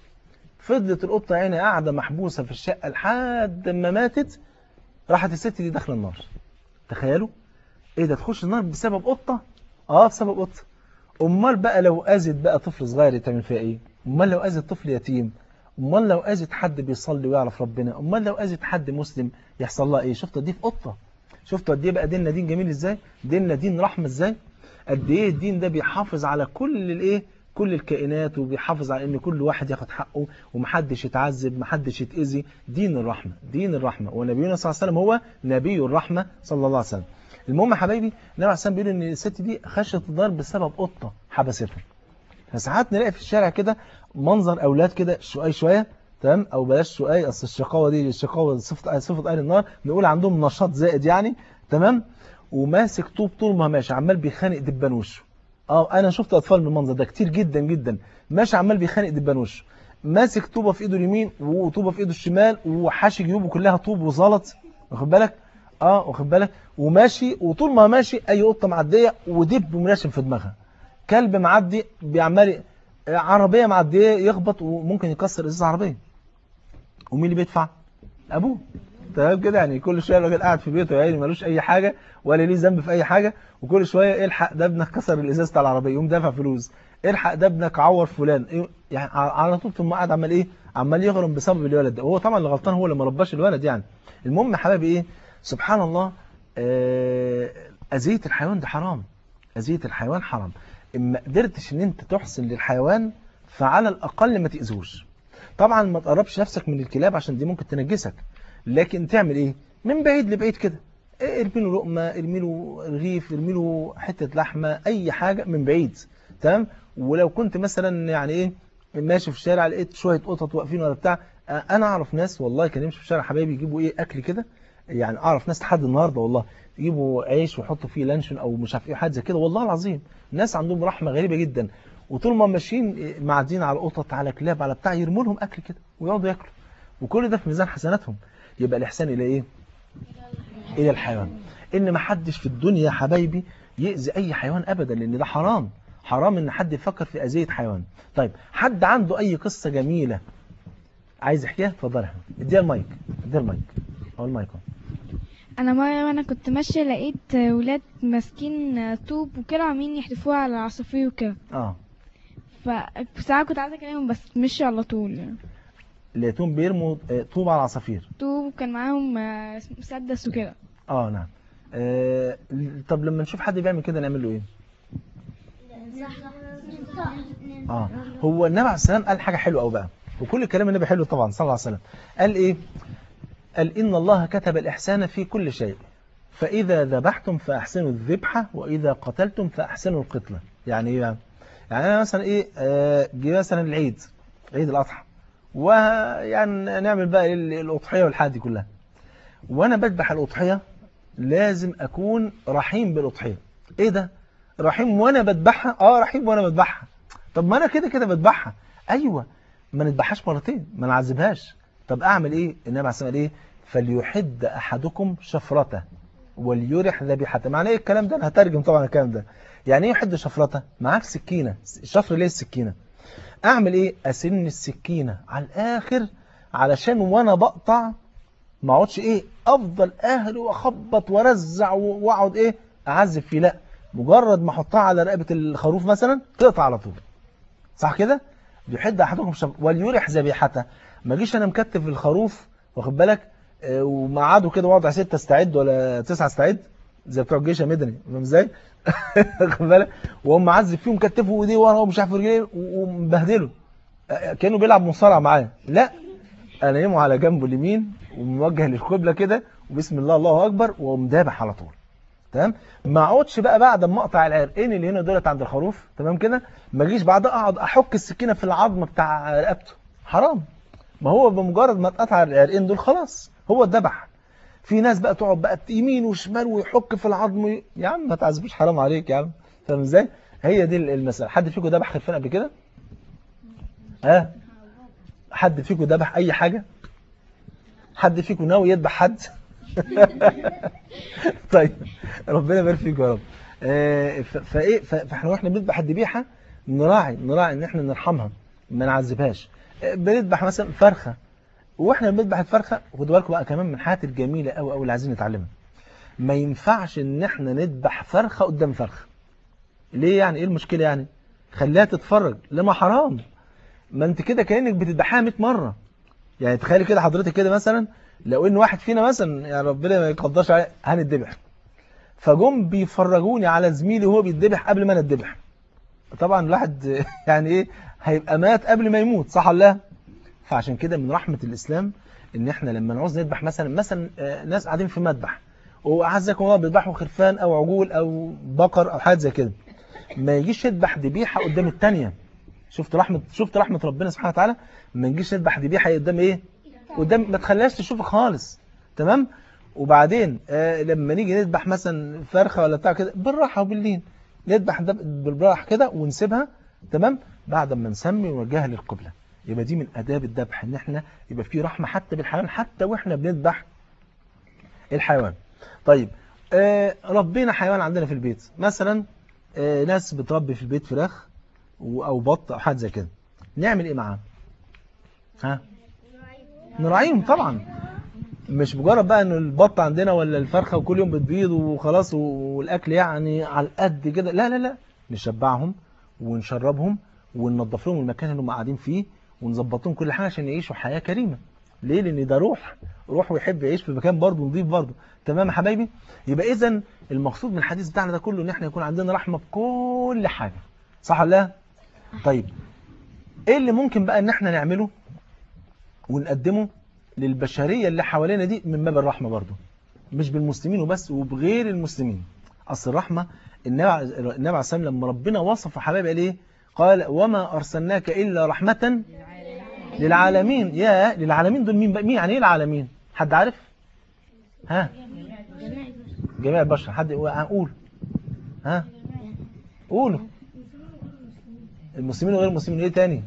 [SPEAKER 1] فضلت القطة عيني قاعدة محبوسة في الشقة لحد ما ماتت راحت الست دي داخلة النار تخيلوا ايه ده تخش النار بسبب قطة اه بسبب قطة امال بقى لو اذت بقى طفل صغير تعمل فيها ايه امال لو اذت طفل يتيم امال لو اذت حد بيصلي ويعرف ربنا امال لو اذت حد مسلم يحصل لها ايه شفتوا دي في قطه شفتوا قد ايه بقى ديننا دين جميل ازاي ديننا دين رحمه ازاي قد ايه الدين ده بيحافظ على كل الايه كل الكائنات وبيحافظ على ان كل واحد ياخد حقه ومحدش يتعذب محدش يتاذي دين الرحمه دين الرحمه ونبينا صلى الله عليه وسلم هو نبي الرحمه صلى الله عليه وسلم المهم يا حبايبي النبي عليه الصلاه والسلام بيقول ان الست دي خشت النار بسبب قطه حبستها فساعات نلاقي في الشارع كده منظر اولاد كده شويه شويه تمام او بلاش شويه اصل الشقاوه دي الشقاوه صفه صفه اهل النار بنقول عندهم نشاط زائد يعني تمام وماسك طوب طول ما ماشي عمال بيخانق دبان وشه اه انا شفت اطفال من المنظر ده كتير جدا جدا ماشي عمال بيخانق دبان وشه ماسك طوبه في ايده اليمين وطوبه في ايده الشمال وحاشي جيوبه كلها طوب وزلط واخد بالك اه واخد بالك وماشي وطول ما ماشي اي قطه معديه ودب مناشم في دماغها كلب معدي بيعمل عربيه معديه يخبط وممكن يكسر ازاز عربيه ومين اللي بيدفع ابوه تمام كده يعني كل شويه الراجل قاعد في بيته يعني ملوش اي حاجه ولا ليه ذنب في اي حاجه وكل شويه الحق ده ابنك كسر الازاز بتاع العربيه يقوم دافع فلوس الحق ده ابنك عور فلان إيه؟ يعني على طول ثم قاعد عمال ايه عمال يغرم بسبب الولد ده وهو طبعا اللي غلطان هو اللي ما رباش الولد يعني المهم يا حبايبي ايه سبحان الله آه، اذيه الحيوان ده حرام اذيه الحيوان حرام اما قدرتش ان انت تحسن للحيوان فعلى الاقل ما تاذوش طبعا ما تقربش نفسك من الكلاب عشان دي ممكن تنجسك لكن تعمل ايه من بعيد لبعيد كده إيه، ارمي له لقمه ارمي له رغيف ارمي له حته لحمه اي حاجه من بعيد تمام ولو كنت مثلا يعني ايه ماشي في الشارع لقيت شويه قطط واقفين ولا بتاع آه، انا اعرف ناس والله كان يمشي في الشارع حبايبي يجيبوا ايه اكل كده يعني اعرف ناس لحد النهارده والله يجيبوا عيش ويحطوا فيه لانشون او مش عارف ايه حاجه زي كده والله العظيم ناس عندهم رحمه غريبه جدا وطول ما ماشيين معديين على قطط على كلاب على بتاع يرموا لهم اكل كده ويقعدوا ياكلوا وكل ده في ميزان حسناتهم يبقى الاحسان الى ايه الى الحيوان ان ما حدش في الدنيا يا حبايبي يأذي اي حيوان ابدا لان ده حرام حرام ان حد يفكر في اذيه حيوان طيب حد عنده اي قصه جميله عايز يحكيها اتفضل يا احمد اديها المايك اديها المايك او المايك أهو.
[SPEAKER 6] انا مره وانا كنت ماشيه لقيت ولاد ماسكين طوب وكده عاملين يحدفوها على العصافير وكده
[SPEAKER 1] اه
[SPEAKER 6] فبصراحه كنت عايزه اكلمهم بس مش على طول يعني.
[SPEAKER 1] لقيتهم بيرموا آه، طوب على العصافير
[SPEAKER 6] طوب وكان معاهم آه، مسدس وكده
[SPEAKER 1] اه نعم آه طب لما نشوف حد بيعمل كده نعمل له ايه اه هو النبي عليه السلام قال حاجه حلوه قوي بقى وكل كلام النبي حلو طبعا صلى الله عليه وسلم قال ايه قال ان الله كتب الاحسان في كل شيء فاذا ذبحتم فاحسنوا الذبحه واذا قتلتم فاحسنوا القتله يعني ايه بقى؟ يعني انا مثلا ايه آه، جه مثلا العيد عيد الاضحى ويعني نعمل بقى ال- الاضحيه والحاجات دي كلها وانا بذبح الاضحيه لازم اكون رحيم بالاضحيه ايه ده رحيم وانا بذبحها اه رحيم وانا بذبحها طب ما انا كده كده بذبحها ايوه ما نذبحهاش مرتين ما نعذبهاش طب اعمل ايه النبي عليه الصلاه والسلام قال ايه فليحد احدكم شفرته وليرح ذبيحته معنى ايه الكلام ده انا هترجم طبعا الكلام ده يعني ايه يحد شفرته معاك سكينه الشفر ليه السكينه اعمل ايه اسن السكينه على الاخر علشان وانا بقطع ما اقعدش ايه افضل اهري واخبط وارزع واقعد ايه اعذب فيه لا مجرد ما احطها على رقبه الخروف مثلا تقطع على طول صح كده بيحد احدكم شب وليرح ذبيحته ما اجيش انا مكتف الخروف واخد بالك آه، ومقعده كده وضع ستة استعد ولا تسعة استعد زي بتوع الجيش يا مدني فاهم ازاي واخد بالك وهم معذب فيه ومكتفه وايديه ورا ومش عارف رجليه ومبهدله آه، كانه بيلعب مصارعه معاه لا انا يمه على جنبه اليمين وموجه للقبله كده وبسم الله الله اكبر ومدابح على طول تمام ما اقعدش بقى بعد ما اقطع العرقين اللي هنا دولت عند الخروف تمام كده ما اجيش بعدها اقعد احك السكينه في العظم بتاع رقبته حرام ما هو بمجرد ما اتقطع العرقين دول خلاص هو اتذبح في ناس بقى تقعد بقى يمين وشمال ويحك في العظم وي... يا عم ما تعذبوش حرام عليك يا عم فاهم ازاي هي دي المساله حد فيكم ذبح خرفان قبل كده ها حد فيكم ذبح اي حاجه حد فيكم ناوي يذبح حد طيب ربنا يبارك فيكم يا رب آه، ف- فايه ف- فاحنا واحنا بنذبح الذبيحه نراعي نراعي ان احنا نرحمها ما نعذبهاش آه، بنذبح مثلا فرخه واحنا بنذبح الفرخه خدوا بالكم بقى كمان من الحاجات الجميله قوي قوي اللي عايزين نتعلمها ما ينفعش ان احنا نذبح فرخه قدام فرخه ليه يعني ايه المشكله يعني خليها تتفرج لما حرام ما انت كده كانك بتذبحها 100 مره يعني تخيلي كده حضرتك كده مثلا لو ان واحد فينا مثلا يعني ربنا ما يقدرش عليه هنتذبح فجم بيفرجوني على زميلي وهو بيتذبح قبل ما انا اتذبح طبعا الواحد يعني ايه هيبقى مات قبل ما يموت صح ولا لا فعشان كده من رحمة الإسلام إن إحنا لما نعوز نذبح مثلا مثلا آه، ناس قاعدين في مذبح وأعزكم الله بيذبحوا خرفان أو عجول أو بقر أو حاجة زي كده ما يجيش يذبح ذبيحة قدام التانية شفت رحمة شفت رحمة ربنا سبحانه وتعالى ما يجيش يذبح ذبيحة قدام إيه قدام ما تخليهاش تشوفك خالص تمام وبعدين آه لما نيجي نذبح مثلا فرخة ولا بتاع كده بالراحة وباللين نذبح ده بالراحة كده ونسيبها تمام بعد ما نسمي ونوجهها للقبلة يبقى دي من آداب الذبح ان احنا يبقى في رحمة حتى بالحيوان حتى واحنا بنذبح الحيوان طيب آه ربنا حيوان عندنا في البيت مثلا آه ناس بتربي في البيت فراخ و- او بط او حاجه زي كده نعمل ايه معاه ها نراعيهم طبعا مش مجرد بقى ان البط عندنا ولا الفرخه وكل يوم بتبيض وخلاص والاكل يعني على القد كده لا لا لا نشبعهم ونشربهم وننظف لهم المكان اللي هم قاعدين فيه ونظبط لهم كل حاجه عشان يعيشوا حياه كريمه ليه لان ده روح روح ويحب يعيش في مكان برضه نظيف برضه تمام يا حبايبي يبقى اذا المقصود من الحديث بتاعنا ده كله ان احنا يكون عندنا رحمه بكل حاجه صح ولا لا طيب ايه اللي ممكن بقى ان احنا نعمله ونقدمه للبشريه اللي حوالينا دي من باب الرحمه برضه مش بالمسلمين وبس وبغير المسلمين اصل الرحمه النبي عليه النبي عليه الصلاه والسلام لما ربنا وصف حبايبي قال ايه قال وما ارسلناك الا رحمه للعالمين يا للعالمين دول مين بقى مين يعني ايه العالمين حد عارف ها جميع البشر حد قول ها قولوا المسلمين وغير المسلمين ايه تاني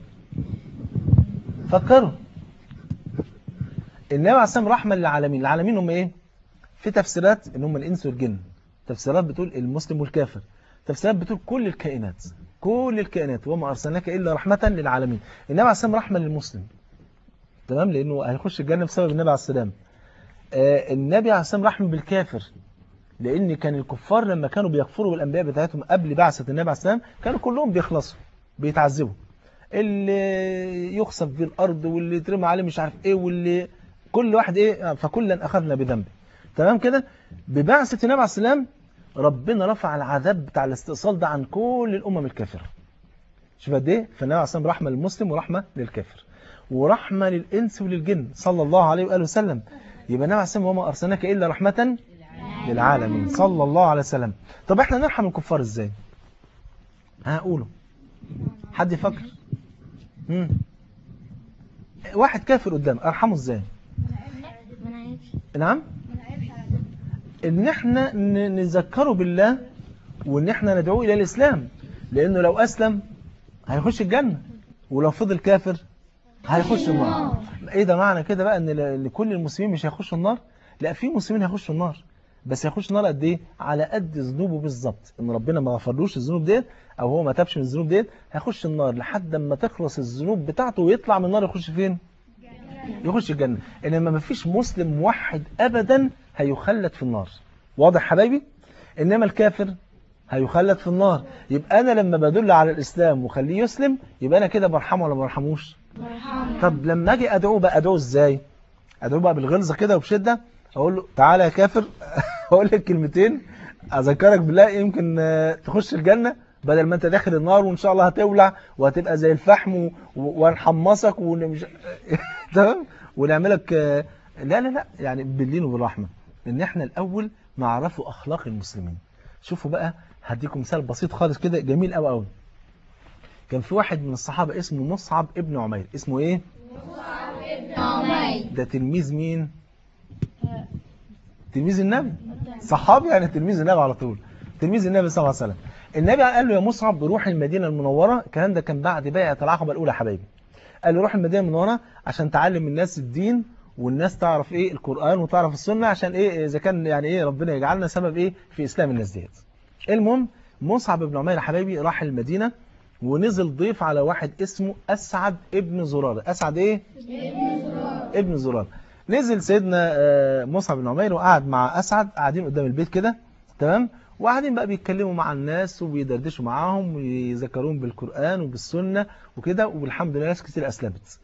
[SPEAKER 1] فكروا النبي عليه السلام رحمة للعالمين العالمين هم ايه في تفسيرات ان هم الانس والجن تفسيرات بتقول المسلم والكافر تفسيرات بتقول كل الكائنات كل الكائنات وما ارسلناك الا رحمة للعالمين النبي عليه السلام رحمة للمسلم تمام لانه هيخش الجنه بسبب النبي عليه السلام آه، النبي عليه السلام رحم بالكافر لان كان الكفار لما كانوا بيكفروا بالانبياء بتاعتهم قبل بعثه النبي عليه السلام كانوا كلهم بيخلصوا بيتعذبوا اللي يخسف في الارض واللي يترمى عليه مش عارف ايه واللي كل واحد ايه فكلا اخذنا بذنبه تمام كده ببعثه النبي عليه السلام ربنا رفع العذاب بتاع الاستئصال ده عن كل الامم الكافره شوف قد ايه فالنبي عليه السلام رحمه للمسلم ورحمه للكافر ورحمه للانس وللجن صلى الله عليه واله وسلم يبقى النبي عليه السلام وما ارسلناك الا رحمه للعالمين صلى الله عليه وسلم طب احنا نرحم الكفار ازاي ها قولوا حد يفكر مم. واحد كافر قدام ارحمه ازاي نعم ان احنا ن- نذكره بالله وان احنا ندعوه الى الاسلام لانه لو اسلم هيخش الجنة ولو فضل كافر هيخش النار ايه ده معنى كده بقى ان ل- لكل المسلمين مش هيخشوا النار لا في مسلمين هيخشوا النار بس هيخش النار قد ايه على قد ذنوبه بالظبط ان ربنا ما غفرلوش الذنوب ديت او هو ما تابش من الذنوب ديت هيخش النار لحد ما تخلص الذنوب بتاعته ويطلع من النار يخش فين يخش الجنة انما ما فيش مسلم موحد ابدا هيخلد في النار واضح حبايبي انما الكافر هيخلد في النار يبقى انا لما بدل على الاسلام وخليه يسلم يبقى انا كده برحمه ولا ما برحموش طب لما اجي ادعوه بقى ادعوه ازاي ادعوه بقى بالغلظه كده وبشده اقول له تعالى يا كافر اقول لك كلمتين اذكرك بالله يمكن آه، تخش الجنه بدل ما انت داخل النار وان شاء الله هتولع وهتبقى زي الفحم و- و- وهنحمصك ومش تمام ونعملك آه، لا لا لا يعني باللين وبالرحمه ان احنا الاول نعرفوا اخلاق المسلمين شوفوا بقى هديكم مثال بسيط خالص كده جميل قوي قوي كان في واحد من الصحابه اسمه مصعب ابن عمير اسمه ايه ده تلميذ مين تلميذ النبي صحابي يعني تلميذ النبي على طول تلميذ النبي صلى الله عليه وسلم النبي قال له يا مصعب روح المدينه المنوره الكلام ده كان بعد بيعه العقبه الاولى يا حبايبي قال له روح المدينه المنوره عشان تعلم الناس الدين والناس تعرف ايه القران وتعرف السنه عشان ايه اذا كان يعني ايه ربنا يجعلنا سبب ايه في اسلام الناس ديت المهم مصعب بن عمير يا حبايبي راح المدينه ونزل ضيف على واحد اسمه اسعد ابن زراره اسعد ايه ابن زرار نزل سيدنا آه، مصعب بن عمير وقعد مع أسعد قاعدين قدام البيت كده تمام وقاعدين بقى بيتكلموا مع الناس وبيدردشوا معاهم ويذكرون بالقرآن وبالسنة وكده والحمد لله ناس كتير أسلمت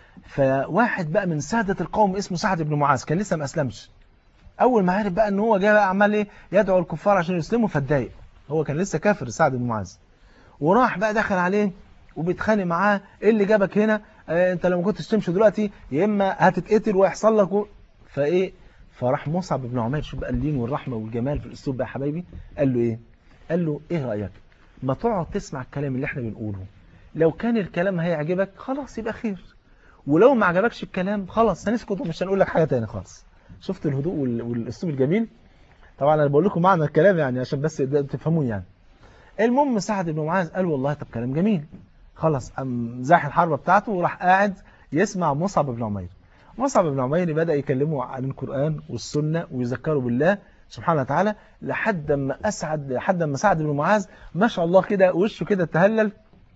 [SPEAKER 1] فواحد بقى من سادة القوم اسمه سعد بن معاذ كان لسه ما أسلمش أول ما عرف بقى إن هو جاي بقى عمال إيه يدعو الكفار عشان يسلموا فاتضايق هو كان لسه كافر سعد بن معاذ وراح بقى دخل عليه وبيتخانق معاه ايه اللي جابك هنا آه انت لو ما كنتش تمشي دلوقتي يا اما هتتقتل ويحصل لك و... فايه فراح مصعب بن عمير شوف بقى اللين والرحمه والجمال في الاسلوب بقى يا حبايبي قال له ايه قال له ايه رايك ما تقعد تسمع الكلام اللي احنا بنقوله لو كان الكلام هيعجبك خلاص يبقى خير ولو ما عجبكش الكلام خلاص هنسكت ومش هنقول لك حاجه تاني خالص شفت الهدوء وال- والاسلوب الجميل طبعا انا بقول لكم معنى الكلام يعني عشان بس تفهموني يعني المهم سعد بن معاذ قال والله طب كلام جميل خلاص قام زاح الحربة بتاعته وراح قاعد يسمع مصعب بن عمير مصعب بن عمير بدأ يكلمه عن القرآن والسنة ويذكره بالله سبحانه وتعالى لحد ما أسعد لحد ما سعد بن معاذ ما شاء الله كده وشه كده تهلل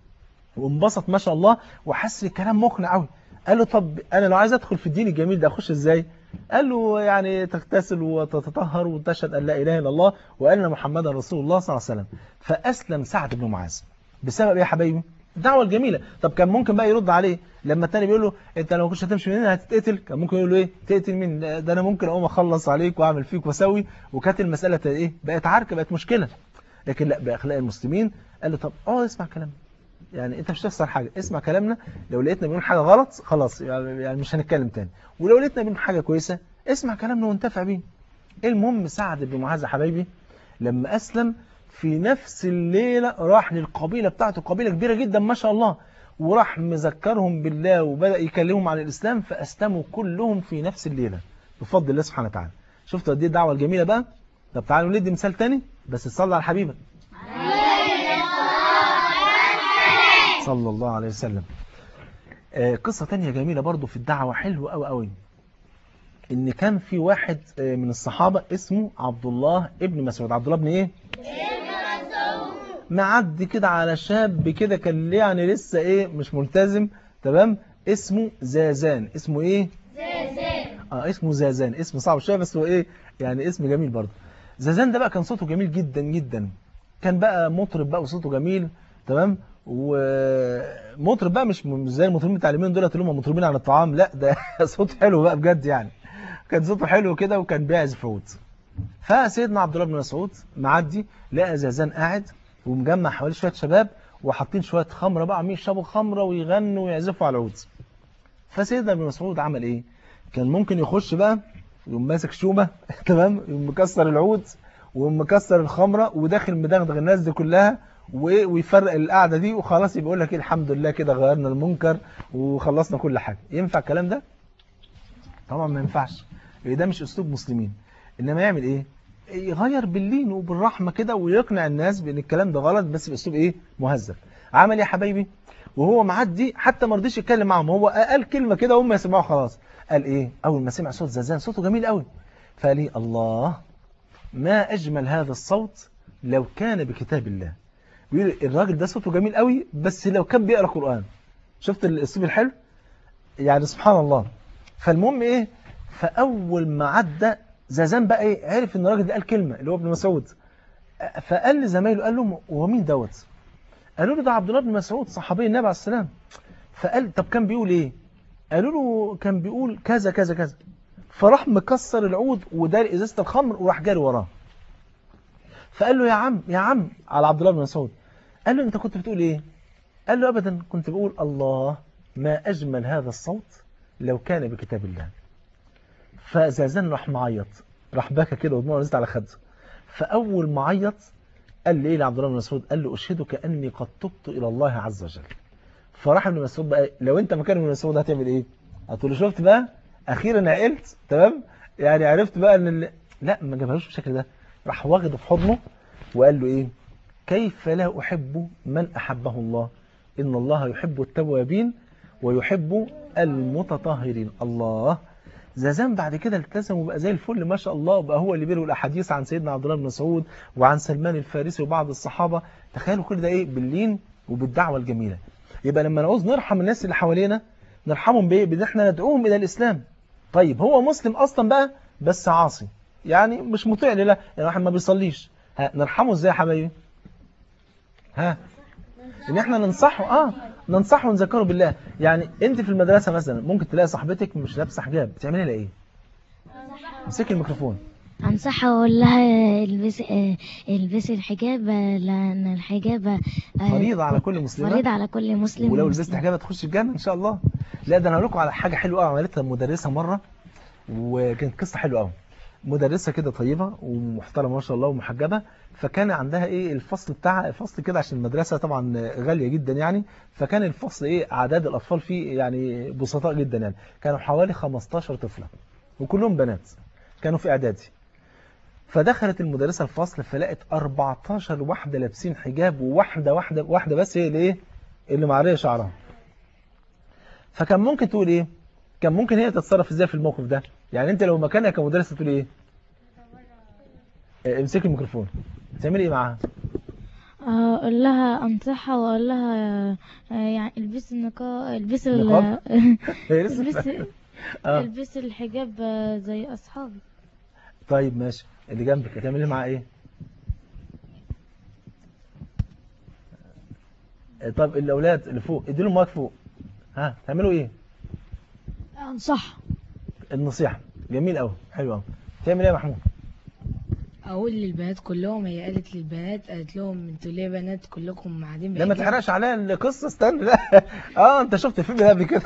[SPEAKER 1] وانبسط ما شاء الله وحس الكلام مقنع قوي قال له طب انا لو عايز ادخل في الدين الجميل ده اخش ازاي قال له يعني تغتسل وتتطهر وتشهد ان لا اله الا الله وان محمدا رسول الله صلى الله عليه وسلم فاسلم سعد بن معاذ بسبب ايه يا حبايبي الدعوه الجميله طب كان ممكن بقى يرد عليه لما التاني بيقول له انت لو كنتش هتمشي من هنا هتتقتل كان ممكن يقول له ايه تقتل مين ده انا ممكن اقوم اخلص عليك واعمل فيك واسوي وكانت المساله ايه بقت عركه بقت مشكله لكن لا باخلاق المسلمين قال له طب اه اسمع كلامنا يعني انت مش هتخسر حاجه اسمع كلامنا لو لقيتنا بنقول حاجه غلط خلاص يعني يعني مش هنتكلم تاني ولو لقيتنا بنقول حاجه كويسه اسمع كلامنا وانتفع بيه المهم سعد بن معاذ يا حبايبي لما اسلم في نفس الليله راح للقبيله بتاعته قبيله كبيره جدا ما شاء الله وراح مذكرهم بالله وبدا يكلمهم عن الاسلام فاسلموا كلهم في نفس الليله بفضل الله سبحانه وتعالى شفتوا قد ايه الدعوه الجميله بقى طب تعالوا ندي مثال تاني بس تصلي على حبيبك صلى الله عليه وسلم آه، قصة تانية جميلة برضو في الدعوة حلوة أوي أوي إن كان في واحد آه، من الصحابة اسمه عبد الله ابن مسعود عبد الله ابن إيه؟ معدي كده على شاب كده كان يعني لسه إيه مش ملتزم تمام اسمه زازان اسمه ايه زازان اه اسمه زازان اسم صعب شويه بس هو ايه يعني اسم جميل برضه زازان ده بقى كان صوته جميل جدا جدا كان بقى مطرب بقى وصوته جميل تمام ومطرب بقى مش م- زي المطربين بتاع اليومين دولت اللي هم مطربين عن الطعام لا ده صوت حلو بقى بجد يعني كان صوته حلو كده وكان بيعزف عود فسيدنا عبد الله بن مسعود معدي لقى زازان قاعد ومجمع حواليه شويه شباب وحاطين شويه خمره بقى عمالين يشربوا خمره ويغنوا ويعزفوا على العود فسيدنا ابن مسعود عمل ايه كان ممكن يخش بقى يقوم ماسك شومه تمام يقوم مكسر العود ويقوم مكسر الخمره وداخل مدغدغ الناس دي كلها و- ويفرق القعده دي وخلاص يبقى يقول لك ايه الحمد لله كده غيرنا المنكر وخلصنا كل حاجه ينفع الكلام ده طبعا ما ينفعش إيه ده مش اسلوب مسلمين انما يعمل ايه يغير باللين وبالرحمه كده ويقنع الناس بان الكلام ده غلط بس باسلوب ايه مهذب عمل ايه يا حبايبي وهو معدي حتى ما رضيش يتكلم معاهم هو قال كلمه كده وهم يسمعوا خلاص قال ايه اول ما سمع صوت زازان صوته جميل قوي فقال ايه الله ما اجمل هذا الصوت لو كان بكتاب الله بيقول الراجل ده صوته جميل قوي بس لو كان بيقرا قران شفت الاسلوب الحلو يعني سبحان الله فالمهم ايه فاول ما عدى زازان بقى ايه عرف ان الراجل ده قال كلمه اللي هو ابن مسعود فقال لزمايله قال لهم هو مين دوت قالوا له ده عبد الله بن مسعود صحابي النبي عليه السلام فقال طب كان بيقول ايه قالوا له كان بيقول كذا كذا كذا فراح مكسر العود ودار ازازه الخمر وراح جاري وراه فقال له يا عم يا عم على عبد الله بن مسعود قال له انت كنت بتقول ايه قال له ابدا كنت بقول الله ما اجمل هذا الصوت لو كان بكتاب الله فزازان راح معيط راح بكى كده ودموعه نزلت على خده فاول ما عيط قال لي ايه لعبد الله بن مسعود قال له اشهدك اني قد تبت الى الله عز وجل فراح ابن مسعود بقى لو انت مكان ابن مسعود هتعمل ايه هتقول له شفت بقى اخيرا عقلت تمام يعني عرفت بقى ان ال... لا ما جابهاش بالشكل ده راح واخده في حضنه وقال له ايه كيف لا احب من احبه الله ان الله يحب التوابين ويحب المتطهرين الله زازان بعد كده التزم وبقى زي الفل ما شاء الله وبقى هو اللي بيروي الاحاديث عن سيدنا عبد الله بن مسعود وعن سلمان الفارسي وبعض الصحابه تخيلوا كل ده ايه باللين وبالدعوه الجميله يبقى لما نعوز نرحم الناس اللي حوالينا نرحمهم بايه بان احنا ندعوهم الى الاسلام طيب هو مسلم اصلا بقى بس عاصي يعني مش مطيع لله يعني واحد ما بيصليش ها نرحمه ازاي يا حبايبي ها ان احنا ننصحه اه ننصحه ونذكره بالله يعني انت في المدرسه مثلا ممكن تلاقي صاحبتك مش لابسه حجاب بتعملي لها ايه امسكي الميكروفون
[SPEAKER 2] انصحها واقول لها البسي آه، البسي الحجاب آه، لان الحجاب آه،
[SPEAKER 1] فريضه على كل مسلمه
[SPEAKER 2] فريضة على كل مسلم
[SPEAKER 1] ولو
[SPEAKER 2] ومسلمة.
[SPEAKER 1] لبست حجاب هتخش الجنه ان شاء الله لا ده انا هقول لكم على حاجه حلوه قوي عملتها مدرسه مره وكانت قصه حلوه قوي مدرسه كده طيبه ومحترمه ما شاء الله ومحجبه فكان عندها ايه الفصل بتاعها الفصل كده عشان المدرسه طبعا غاليه جدا يعني فكان الفصل ايه اعداد الاطفال فيه يعني بسطاء جدا يعني كانوا حوالي 15 طفله وكلهم بنات كانوا في اعدادي فدخلت المدرسه الفصل فلقت 14 واحده لابسين حجاب وواحده واحده واحده بس هي اللي ايه اللي معريه شعرها فكان ممكن تقول ايه كان ممكن هي تتصرف ازاي في الموقف ده يعني انت لو مكانها كمدرسه تقول ايه اه، امسكي الميكروفون تعملي ايه معاها
[SPEAKER 4] آه، اقول لها انصحها واقول لها آه، يعني البسي النقاب البسي ال-
[SPEAKER 1] نقاب؟ هي لسه
[SPEAKER 4] البسي
[SPEAKER 1] اه
[SPEAKER 4] البسي الحجاب آه، زي اصحابي
[SPEAKER 1] طيب ماشي اللي جنبك هتعملي معاها ايه اه، طب الاولاد اللي فوق ادي لهم مايك فوق ها تعملوا ايه
[SPEAKER 6] انصح
[SPEAKER 1] النصيحه جميل قوي حلو قوي تعمل ايه يا محمود
[SPEAKER 7] اقول للبنات كلهم هي قالت للبنات قالت لهم انتوا ليه بنات كلكم قاعدين
[SPEAKER 1] لا ما
[SPEAKER 7] بحجاب؟
[SPEAKER 1] تحرقش عليا القصه استنى لا اه انت شفت الفيلم ده قبل كده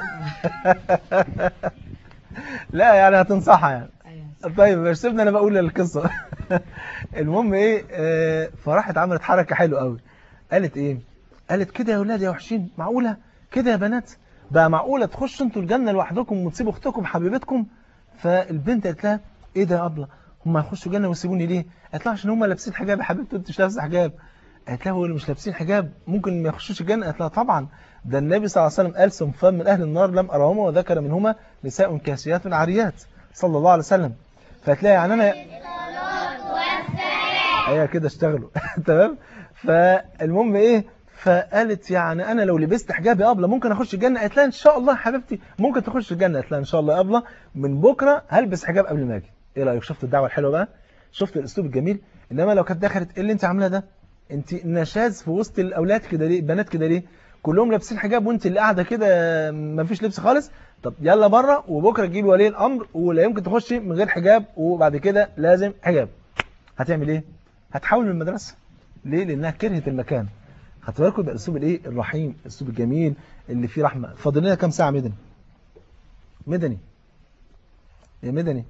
[SPEAKER 1] لا يعني هتنصحها يعني
[SPEAKER 7] أيوة.
[SPEAKER 1] طيب مش سيبنا انا بقول القصه المهم ايه آه، فراحت عملت حركه حلوه قوي قالت ايه قالت كده يا ولاد يا وحشين معقوله كده يا بنات بقى معقوله تخشوا انتوا الجنه لوحدكم وتسيبوا اختكم حبيبتكم فالبنت قالت لها ايه ده يا ابله هم هيخشوا جنه ويسيبوني ليه قالت لها عشان هم لابسين حجاب يا حبيبتي انت مش لابسه حجاب قالت لها هو اللي مش لابسين حجاب ممكن ما يخشوش الجنه قالت لها طبعا ده النبي صلى الله عليه وسلم قال صنفان من اهل النار لم ارهما وذكر منهما نساء كاسيات عاريات صلى الله عليه وسلم فهتلاقي يعني انا ايوه كده اشتغلوا تمام فالمهم ايه فقالت يعني انا لو لبست حجاب يا ابله ممكن اخش الجنه قالت لها ان شاء الله يا حبيبتي ممكن تخش الجنه قالت لها ان شاء الله يا ابله من بكره هلبس حجاب قبل ما اجي ايه رايك شفت الدعوه الحلوه بقى شفت الاسلوب الجميل انما لو كانت دخلت ايه اللي انت عاملاه ده انت نشاز في وسط الاولاد كده ليه بنات كده ليه كلهم لابسين حجاب وانت اللي قاعده كده ما فيش لبس خالص طب يلا بره وبكره تجيبي ولي الامر ولا يمكن تخشي من غير حجاب وبعد كده لازم حجاب هتعمل ايه هتحول من المدرسه ليه لانها كرهت المكان خدت بالكم ده الاسلوب الايه الرحيم الاسلوب الجميل اللي فيه رحمه فاضل لنا كام ساعه مدني مدني يا مدني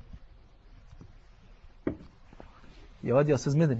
[SPEAKER 1] يا واد يا استاذ مدني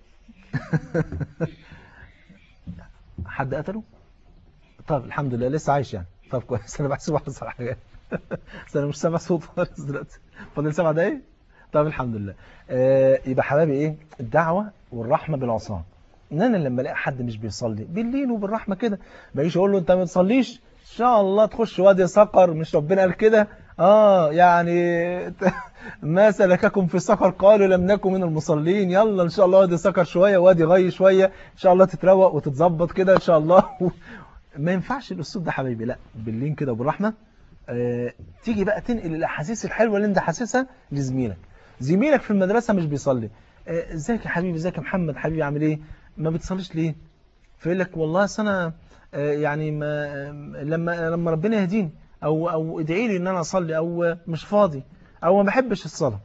[SPEAKER 1] حد قتله طب الحمد لله لسه عايش يعني طب كويس انا بحسب واحد صراحه حاجه بس انا مش سامع صوت خالص دلوقتي فاضل سبع دقايق طب الحمد لله آه يبقى حبايبي ايه الدعوه والرحمه بالعصام ان انا لما الاقي حد مش بيصلي بالليل وبالرحمه كده ما يجيش اقول له انت ما بتصليش ان شاء الله تخش وادي سقر مش ربنا قال كده اه يعني ما سلككم في سقر قالوا لم نكن من المصلين يلا ان شاء الله وادي سقر شويه وادي غي شويه ان شاء الله تتروق وتتظبط كده ان شاء الله ما ينفعش الاسلوب ده حبايبي لا باللين كده وبالرحمه آه تيجي بقى تنقل الاحاسيس الحلوه اللي انت حاسسها لزميلك زميلك في المدرسه مش بيصلي آه، ازيك يا حبيبي ازيك يا محمد حبيبي عامل ايه ما بتصليش ليه فيقول لك والله أصل انا آه، يعني ما آه، لما لما ربنا يهديني او او ادعي لي ان انا اصلي او آه، مش فاضي او ما بحبش الصلاه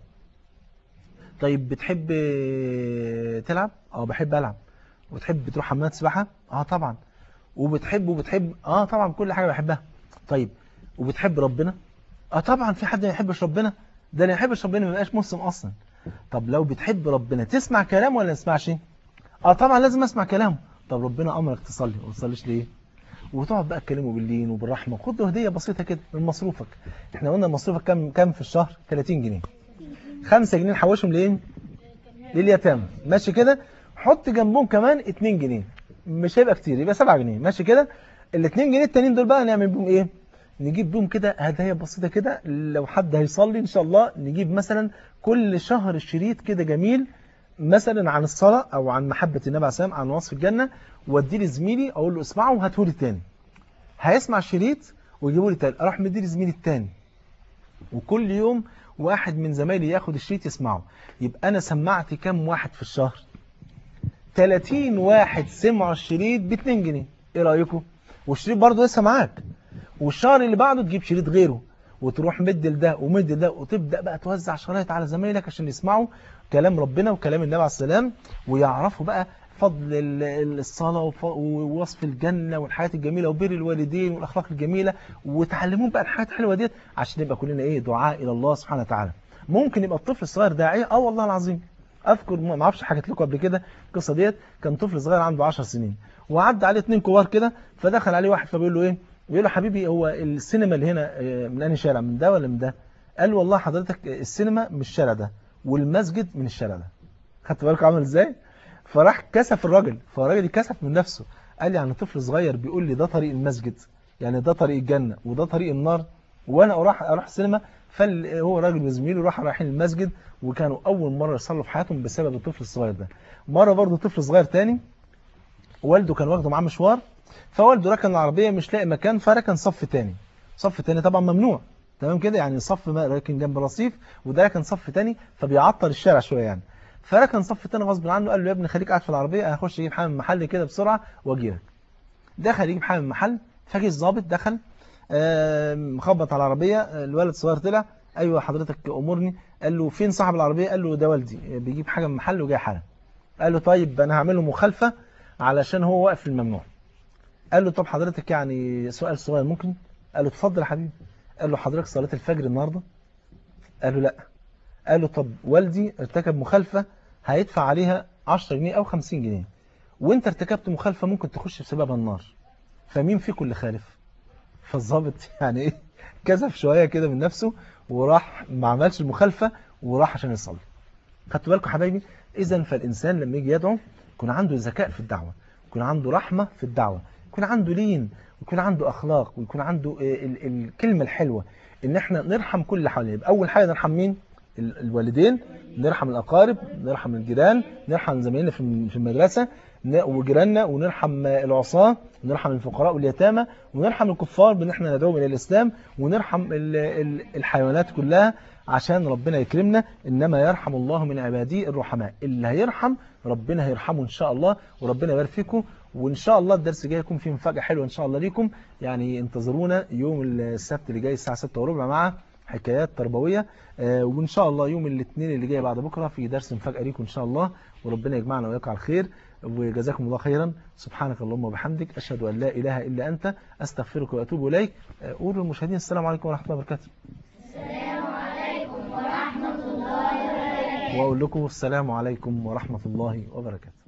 [SPEAKER 1] طيب بتحب آه، تلعب اه بحب العب وبتحب تروح حمامات سباحه اه طبعا وبتحب وبتحب اه طبعا كل حاجه بحبها طيب وبتحب ربنا اه طبعا في حد ما يحبش ربنا ده اللي ما يحبش ربنا ما يبقاش مسلم اصلا طب لو بتحب ربنا تسمع كلامه ولا ما تسمعش اه طبعا لازم اسمع كلامه طب ربنا امرك تصلي وما تصليش ليه وتقعد بقى تكلمه باللين وبالرحمه خد له هديه بسيطه كده من مصروفك احنا قلنا مصروفك كام كام في الشهر 30 جنيه 5 جنيه نحوشهم لايه لليتامى ماشي كده حط جنبهم كمان 2 جنيه مش هيبقى كتير يبقى 7 جنيه ماشي كده ال 2 جنيه التانيين دول بقى نعمل بيهم ايه نجيب بيهم كده هدايا بسيطه كده لو حد هيصلي ان شاء الله نجيب مثلا كل شهر شريط كده جميل مثلا عن الصلاه او عن محبه النبي عليه السلام عن وصف الجنه واديه لزميلي اقول له اسمعه وهاته لي تاني هيسمع الشريط ويجيبه لي تاني اروح مديه لزميلي التاني وكل يوم واحد من زمايلي ياخد الشريط يسمعه يبقى انا سمعت كام واحد في الشهر 30 واحد سمعوا الشريط ب 2 جنيه ايه رايكم والشريط برضه لسه معاك والشهر اللي بعده تجيب شريط غيره وتروح مد لده ومد لده وتبدا بقى توزع شرايط على زمايلك عشان يسمعوا كلام ربنا وكلام النبي عليه السلام ويعرفوا بقى فضل ال- ال- الصلاة وف- ووصف الجنة والحياة الجميلة وبر الوالدين والأخلاق الجميلة وتعلمون بقى الحياة الحلوة ديت عشان نبقى كلنا إيه دعاء إلى الله سبحانه وتعالى ممكن يبقى الطفل الصغير داعية اه والله العظيم اذكر ما اعرفش حكيت لكم قبل كده القصه ديت كان طفل صغير عنده 10 سنين وعدى عليه اثنين كبار كده فدخل عليه واحد فبيقول له ايه بيقول له حبيبي هو السينما اللي هنا آه، من انهي شارع من ده ولا من ده قال له والله حضرتك السينما من الشارع ده والمسجد من الشارع ده خدت بالك عمل ازاي فراح كسف الراجل فالراجل يكسف من نفسه قال لي يعني طفل صغير بيقول لي ده طريق المسجد يعني ده طريق الجنة وده طريق النار وانا اروح اروح السينما فهو راجل وزميله راحوا رايحين المسجد وكانوا اول مره يصلوا في حياتهم بسبب الطفل الصغير ده مره برضه طفل صغير تاني والده كان واخده معاه مشوار فوالده ركن العربيه مش لاقي مكان فركن صف تاني صف تاني طبعا ممنوع تمام كده يعني صف ما راكن جنب الرصيف وده راكن صف تاني فبيعطل الشارع شويه يعني فركن صف تاني غصب عنه قال له يا ابني خليك قاعد في العربيه هخش اجيب حاجه من محل كده بسرعه واجي لك دخل يجيب حاجه من محل فجي الظابط دخل آم، خبط على العربيه الولد الصغير طلع ايوه حضرتك امرني قال له فين صاحب العربيه قال له ده والدي بيجيب حاجه من محل وجاي حالا قال له طيب انا هعمل له مخالفه علشان هو واقف في الممنوع قال له طب حضرتك يعني سؤال صغير ممكن قال له اتفضل يا حبيبي قال له حضرتك صلاه الفجر النهارده قال له لا قال له طب والدي ارتكب مخالفه هيدفع عليها 10 جنيه او 50 جنيه وانت ارتكبت مخالفه ممكن تخش بسببها النار فمين فيكم اللي خالف فالظابط يعني ايه كسف شويه كده من نفسه وراح ما عملش المخالفه وراح عشان يصلي خدتوا بالكم حبايبي اذا فالانسان لما يجي يدعو يكون عنده ذكاء في الدعوه يكون عنده رحمه في الدعوه يكون عنده لين ويكون عنده اخلاق ويكون عنده آه، ال- الكلمه الحلوه ان احنا نرحم كل اللي حوالينا يبقى اول حاجه نرحم مين ال- الوالدين نرحم الاقارب نرحم الجيران نرحم زمايلنا في الم- في المدرسه ن- وجيراننا ونرحم العصاة ونرحم الفقراء واليتامى ونرحم الكفار بان احنا ندعوهم الى الاسلام ونرحم ال- ال- الحيوانات كلها عشان ربنا يكرمنا انما يرحم الله من عباده الرحماء اللي هيرحم ربنا هيرحمه ان شاء الله وربنا يبارك فيكم وان شاء الله الدرس الجاي يكون فيه مفاجاه حلوه ان شاء الله ليكم يعني انتظرونا يوم السبت اللي جاي الساعه 6 وربع مع حكايات تربويه آه، وان شاء الله يوم الاثنين اللي جاي بعد بكره في درس مفاجاه ليكم ان شاء الله وربنا يجمعنا وياكم على الخير وجزاكم الله خيرا سبحانك اللهم وبحمدك اشهد ان لا اله الا انت استغفرك واتوب اليك آه، قولوا للمشاهدين السلام عليكم ورحمه الله وبركاته واقول لكم السلام عليكم ورحمه الله وبركاته